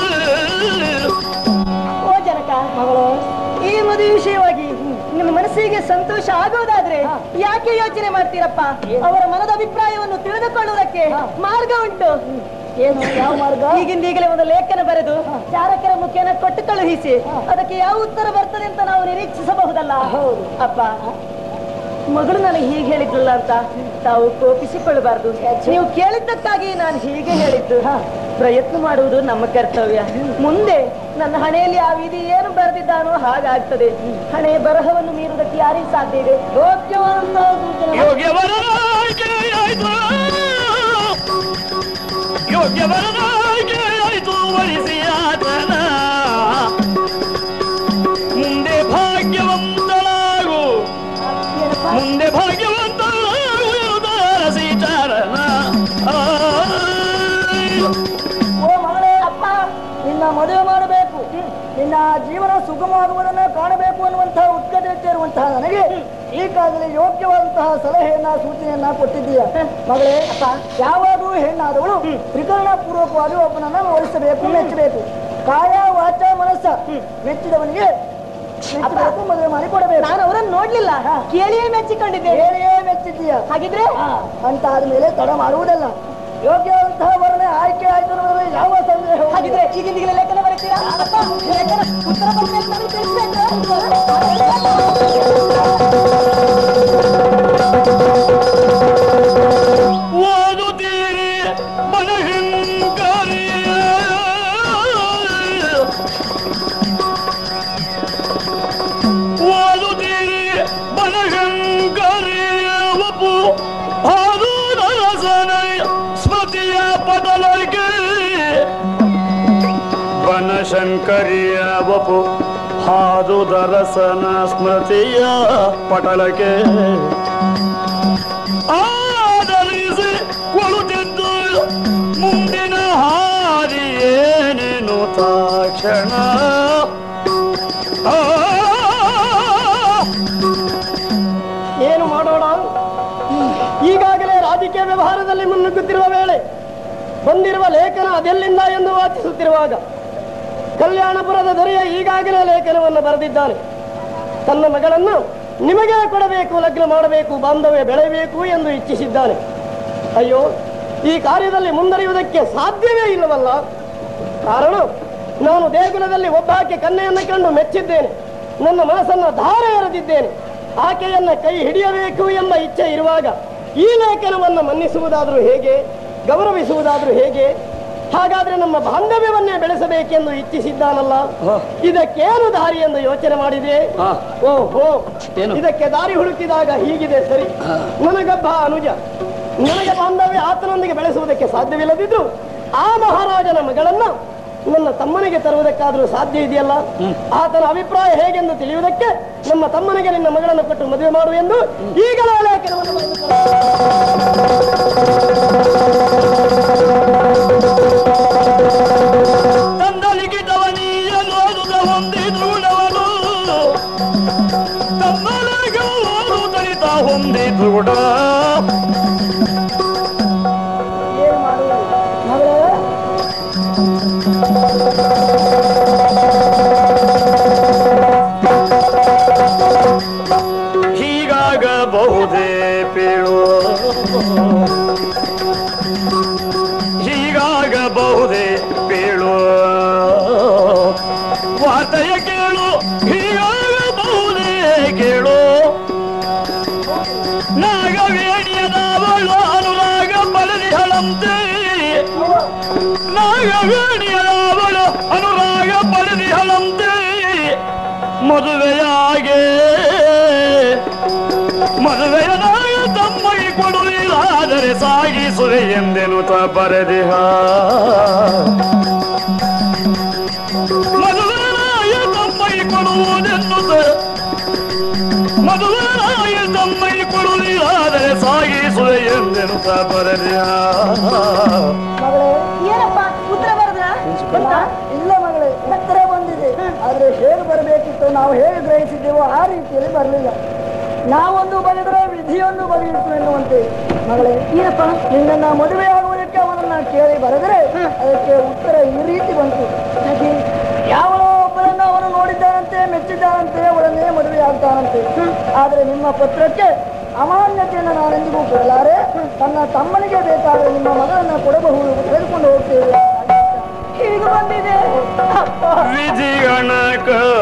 ಓ ಜನಕ ಮಗಳು ಈ ಮದುವೆ ವಿಷಯವಾಗಿ ನಿಮ್ಮ ಮನಸ್ಸಿಗೆ ಸಂತೋಷ ಆಗುವುದಾದ್ರೆ ಯಾಕೆ ಯೋಚನೆ ಮಾಡ್ತೀರಪ್ಪ ಅವರ ಮನದ ಅಭಿಪ್ರಾಯವನ್ನು ತಿಳಿದುಕೊಳ್ಳುವುದಕ್ಕೆ ಮಾರ್ಗ ಉಂಟು ಏನು ಯಾವ ಮಾರ್ಗ ಈಗಿಂದ ಈಗಲೇ ಒಂದು ಲೇಖನ ಬರೆದು ಚಾರಕರ ಮುಖೇನ ಕೊಟ್ಟು ಕಳುಹಿಸಿ ಅದಕ್ಕೆ ಯಾವ ಉತ್ತರ ಬರ್ತದೆ ಅಂತ ನಾವು ನಿರೀಕ್ಷಿಸಬಹುದಲ್ಲ ಹೌದು. ಅಪ್ಪ ಮಗಳು ನನಗೆ ಹೀಗೆ ಹೇಳಿದ್ರಲ್ಲ ಅಂತ ತಾವು ಕೋಪಿಸಿಕೊಳ್ಳಬಾರ್ದು ನೀವು ಕೇಳಿದ್ದಕ್ಕಾಗಿ ನಾನು ಹೀಗೆ ಹೇಳಿದ್ದು ಪ್ರಯತ್ನ ಮಾಡುವುದು ನಮ್ಮ ಕರ್ತವ್ಯ ಮುಂದೆ ನನ್ನ ಹಣೆಯಲ್ಲಿ ಆ ವಿಧಿ ಏನು ಬರೆದಿದ್ದಾನೋ ಹಾಗಾಗ್ತದೆ ಹಣೆ ಬರಹವನ್ನು ಮೀರುವುದಕ್ಕೆ ಯಾರಿಗೆ ಸಾಧ್ಯ ಇದೆ ಯೋಗ್ಯವಾದಂತ ಸೂಚನೆ ಯೋಗ್ಯವರನಾಯ್ಕೆಯಾಯ್ತು ಯೋಗ್ಯವರನಾಯ್ಕೆಯಾಯ್ತು ವರಿಸಿಯಾತನ ಮುಂದೆ ಭಾಗ್ಯವಂತಳಾಗು ಮುಂದೆ ಭಾಗ್ಯವಂತಳಾಗು ಎನ್ನುತ್ತಾರ ಸೀತಾರನ ಓ ಮಗಳೇ ಅಪ್ಪ ನಿನ್ನ ಮದುವೆ ಮಾಡಬೇಕು ನಿನ್ನ ಜೀವನ ಸುಗಮವಾಗುವುದನ್ನು ಕಾಣಬೇಕು ಅನ್ನುವಂತಹ ಉತ್ಕಟತೆ ಇರುವಂತಹ ನನಗೆ ಈ ಕಾಲದಲ್ಲಿ ಯೋಗ್ಯವಾದಂತಹ ಸಲಹೆಯನ್ನ ಸೂಚನೆಯನ್ನ ಕೊಟ್ಟಿದ್ದೀಯ ಮಗಳೇ ಅಪ್ಪ ಯಾವಾಗಲೂ ಹೆಣ್ಣಾದವಳು ತ್ರಿಕರಣ ಪೂರ್ವಕವಾಗಿ ಒಬ್ಬನನ್ನ ವಹಿಸಬೇಕು ಮೆಚ್ಚಬೇಕು ಕಾಯ ವಾಚ ಮನಸ್ಸ ಮೆಚ್ಚಿದವನಿಗೆ ಮೆಚ್ಚಬೇಕು ಮದುವೆ ಮಾಡಿ ಕೊಡಬೇಕು ನಾನು ಅವರನ್ನು ನೋಡ್ಲಿಲ್ಲ ಕೇಳಿಯೇ ಮೆಚ್ಚಿಕೊಂಡಿದ್ದೆ ಹೇಳಿಯೇ ಮೆಚ್ಚಿದ್ದೀಯ ಹಾಗಿದ್ರೆ ಅಂತ ಆದ್ಮೇಲೆ ತಡ ಮಾಡುವುದಲ್ಲ ಯೋಗ್ಯವಂತಹ ವರ್ಣೆ ಆಯ್ಕೆ ಆಯ್ತು ಅನ್ನೋದ್ರಲ್ಲಿ ಯಾವ ಸಂದೇಹ ಹಾಗಿದ್ರೆ ಈಗಿಂದ ಈಗಲೇ ಲೇಖನ ಬರೀತೀರಾ ಅಪ್ಪ, ಲೇಖನ ಉತ್ತರ ಬರ್ಬೇಕು ನನಗೆ ತಿಳಿಸ್ಬೇಕು. ಓದುತ್ತೀರಿ ಮನಹಂಕಾರಿ ಓದುತ್ತೀರಿ ಮನಹಂಕಾರಿ ಒಪ್ಪು ಅದು ನರಸನ ಸ್ಮೃತಿಯ ಪಟಲಕ್ಕೆ ಬನಶಂಕರಿಯ ವಪು ಹಾದು ದರಸನ ಸ್ಮೃತಿಯ ಪಟಲಕ್ಕೆ ಆದರಿಸಿ ಕೊಳುತ್ತಿದ್ದು ಮುಂದಿನ ಹಾದಿ ಏನೇನು ತಾಕ್ಷಣ ಆ, ಏನು ಮಾಡೋಣ ಈಗಾಗಲೇ ರಾಜಕೀಯ ವ್ಯವಹಾರದಲ್ಲಿ ಮುನ್ನುಗ್ಗುತ್ತಿರುವ ವೇಳೆ ಬಂದಿರುವ ಲೇಖನ ಅದೆಲ್ಲಿಂದ ಎಂದು ವಾಚಿಸುತ್ತಿರುವಾಗ ಕಲ್ಯಾಣಪುರದ ದೊರೆಯ ಈಗಾಗಲೇ ಲೇಖನವನ್ನು ಬರೆದಿದ್ದಾನೆ ತನ್ನ ಮಗಳನ್ನು ನಿಮಗೆ ಕೊಡಬೇಕು ಲಗ್ನ ಮಾಡಬೇಕು ಬಾಂಧವ್ಯ ಬೆಳೆಯಬೇಕು ಎಂದು ಇಚ್ಛಿಸಿದ್ದಾನೆ ಅಯ್ಯೋ ಈ ಕಾರ್ಯದಲ್ಲಿ ಮುಂದರಿಯುವುದಕ್ಕೆ ಸಾಧ್ಯವೇ ಇಲ್ಲವಲ್ಲ ಕಾರಣ ನಾನು ದೇಗುಲದಲ್ಲಿ ಒಬ್ಬಾಕೆ ಕನ್ನೆಯನ್ನು ಕಂಡು ಮೆಚ್ಚಿದ್ದೇನೆ ನನ್ನ ಮನಸ್ಸನ್ನು ಧಾರೆ ಎರೆದಿದ್ದೇನೆ ಆಕೆಯನ್ನ ಕೈ ಹಿಡಿಯಬೇಕು ಎಂಬ ಇಚ್ಛೆ ಇರುವಾಗ ಈ ಲೇಖನವನ್ನು ಮನ್ನಿಸುವುದಾದರೂ ಹೇಗೆ ಗೌರವಿಸುವುದಾದರೂ ಹೇಗೆ ಹಾಗಾದ್ರೆ ನಮ್ಮ ಬಾಂಧವ್ಯವನ್ನೇ ಬೆಳೆಸಬೇಕೆಂದು ಇಚ್ಛಿಸಿದ್ದಾನಲ್ಲ ಇದಕ್ಕೇನು ದಾರಿ ಎಂದು ಯೋಚನೆ ಮಾಡಿದೆ ಓಹೋ ಇದಕ್ಕೆ ದಾರಿ ಹುಡುಕಿದಾಗ ಹೀಗಿದೆ ಸರಿ ನನಗೊಬ್ಬ ಅನುಜ ನನಗೆ ಬಾಂಧವ್ಯ ಆತನೊಂದಿಗೆ ಬೆಳೆಸುವುದಕ್ಕೆ ಸಾಧ್ಯವಿಲ್ಲದಿದ್ರು ಆ ಮಹಾರಾಜನ ಮಗಳನ್ನ ನನ್ನ ತಮ್ಮನಿಗೆ ತರುವುದಕ್ಕಾದ್ರೂ ಸಾಧ್ಯ ಇದೆಯಲ್ಲ ಆತನ ಅಭಿಪ್ರಾಯ ಹೇಗೆಂದು ತಿಳಿಯುವುದಕ್ಕೆ ನಮ್ಮ ತಮ್ಮನಿಗೆ ನಿನ್ನ ಮಗಳನ್ನು ಕೊಟ್ಟು ಮದುವೆ ಮಾಡು ಎಂದು ಈಗಲೇ ಲೇಖನವನ್ನು ಬರೆದುಕೊಳ್ಳ ತಂದ ಲಿಖಿತವನೀಯನೋದುದ ಹೊಂದಿದ್ರುಡವನು ತಮ್ಮನಿಗೆ ಓದು ತರಿತ ಹೊಂದಿದ್ರುಡ ಏನು ಮಾಡುವುದು ಮಗಳೇ ಹೀಗಾಗಬಹುದೇ ಪೇಳು ಹೀಗಾಗಬಹುದೇ ಪೇಳು ವಾರ್ತೆಯ ಕೇಳು ಹೀಗಾಗಬಹುದೇ ಕೇಳು ನಾಗವೇಣಿಯದವಳು ಅನುರಾಗ ಬಲದಿಹಳಂತೆ ನಾಗವೇಣಿಯವಳು ಅನುರಾಗ ಪಡೆದಿಹಳಂತೆ ಮದುವೆಯಾಗೆ ಮದುವೆಯ ನಾಯ ತಮ್ಮಗೆ ಕೊಡುವುದಾದರೆ ಸಾಗಿಸುವೆ ಎಂದೆನುತ ಬರೆದಿಹ ಮದುವೆ ನಾಯ ತಮ್ಮಗೆ ಕೊಡುವುದೆನ್ನುತ್ತ ಮದುವೆ ನಾಯ ತಮ್ಮಗೆ ಕೊಡುವುದಾದರೆ ಸಾಗಿಸುವೆ ಎಂದೆನುತ ಬರೆದಿಹ ಮಗಳೇ ಏನಪ್ಪ ಉತ್ತರ ಬರದ್ರ ಇಲ್ಲ ಇಲ್ಲ ಮಗಳೇ ಉತ್ತರ ಬಂದಿದೆ ಆದ್ರೆ ಹೇಗೆ ಬರಬೇಕಿತ್ತು ನಾವು ಹೇಗೆ ಗ್ರಹಿಸಿದ್ದೇವೋ ಆ ರೀತಿಯಲ್ಲಿ ಬರಲಿಲ್ಲ ನಾವೊಂದು ಬರೆದರೆ ವಿಧಿಯೊಂದು ಬರೆಯಿತು ಎನ್ನುವಂತೆ ಮಗಳೇ ಏನಪ್ಪ ನಿನ್ನನ್ನ ಮದುವೆ ಆಗುವುದಕ್ಕೆ ಅವನನ್ನ ಕೇಳಿ ಬರೆದರೆ ಅದಕ್ಕೆ ಉತ್ತರ ಈ ರೀತಿ ಬಂತು ಹಾಗೆ ಯಾವನೋ ಒಬ್ಬರನ್ನ ಅವನು ನೋಡಿದ್ದಾನಂತೆ ಮೆಚ್ಚಿದ್ದಾನಂತೆ ಅವಳನ್ನೇ ಮದುವೆ ಆಗ್ತಾನಂತೆ ಆದ್ರೆ ನಿಮ್ಮ ಪತ್ರಕ್ಕೆ ಅಮಾನ್ಯತೆಯನ್ನು ನಾನೆಂದಿಗೂ ಕೊಡಲಾರೆ ತನ್ನ ತಮ್ಮನಿಗೆ ಬೇಕಾದರೆ ನಿಮ್ಮ ಮಗಳನ್ನ ಕೊಡಬಹುದು ತೆಗೆದುಕೊಂಡು ಹೋಗ್ತೇವೆ ಹೀಗೆ ಬಂದಿದೆ ಅಪ್ಪ ವಿಧಿಗಣಕ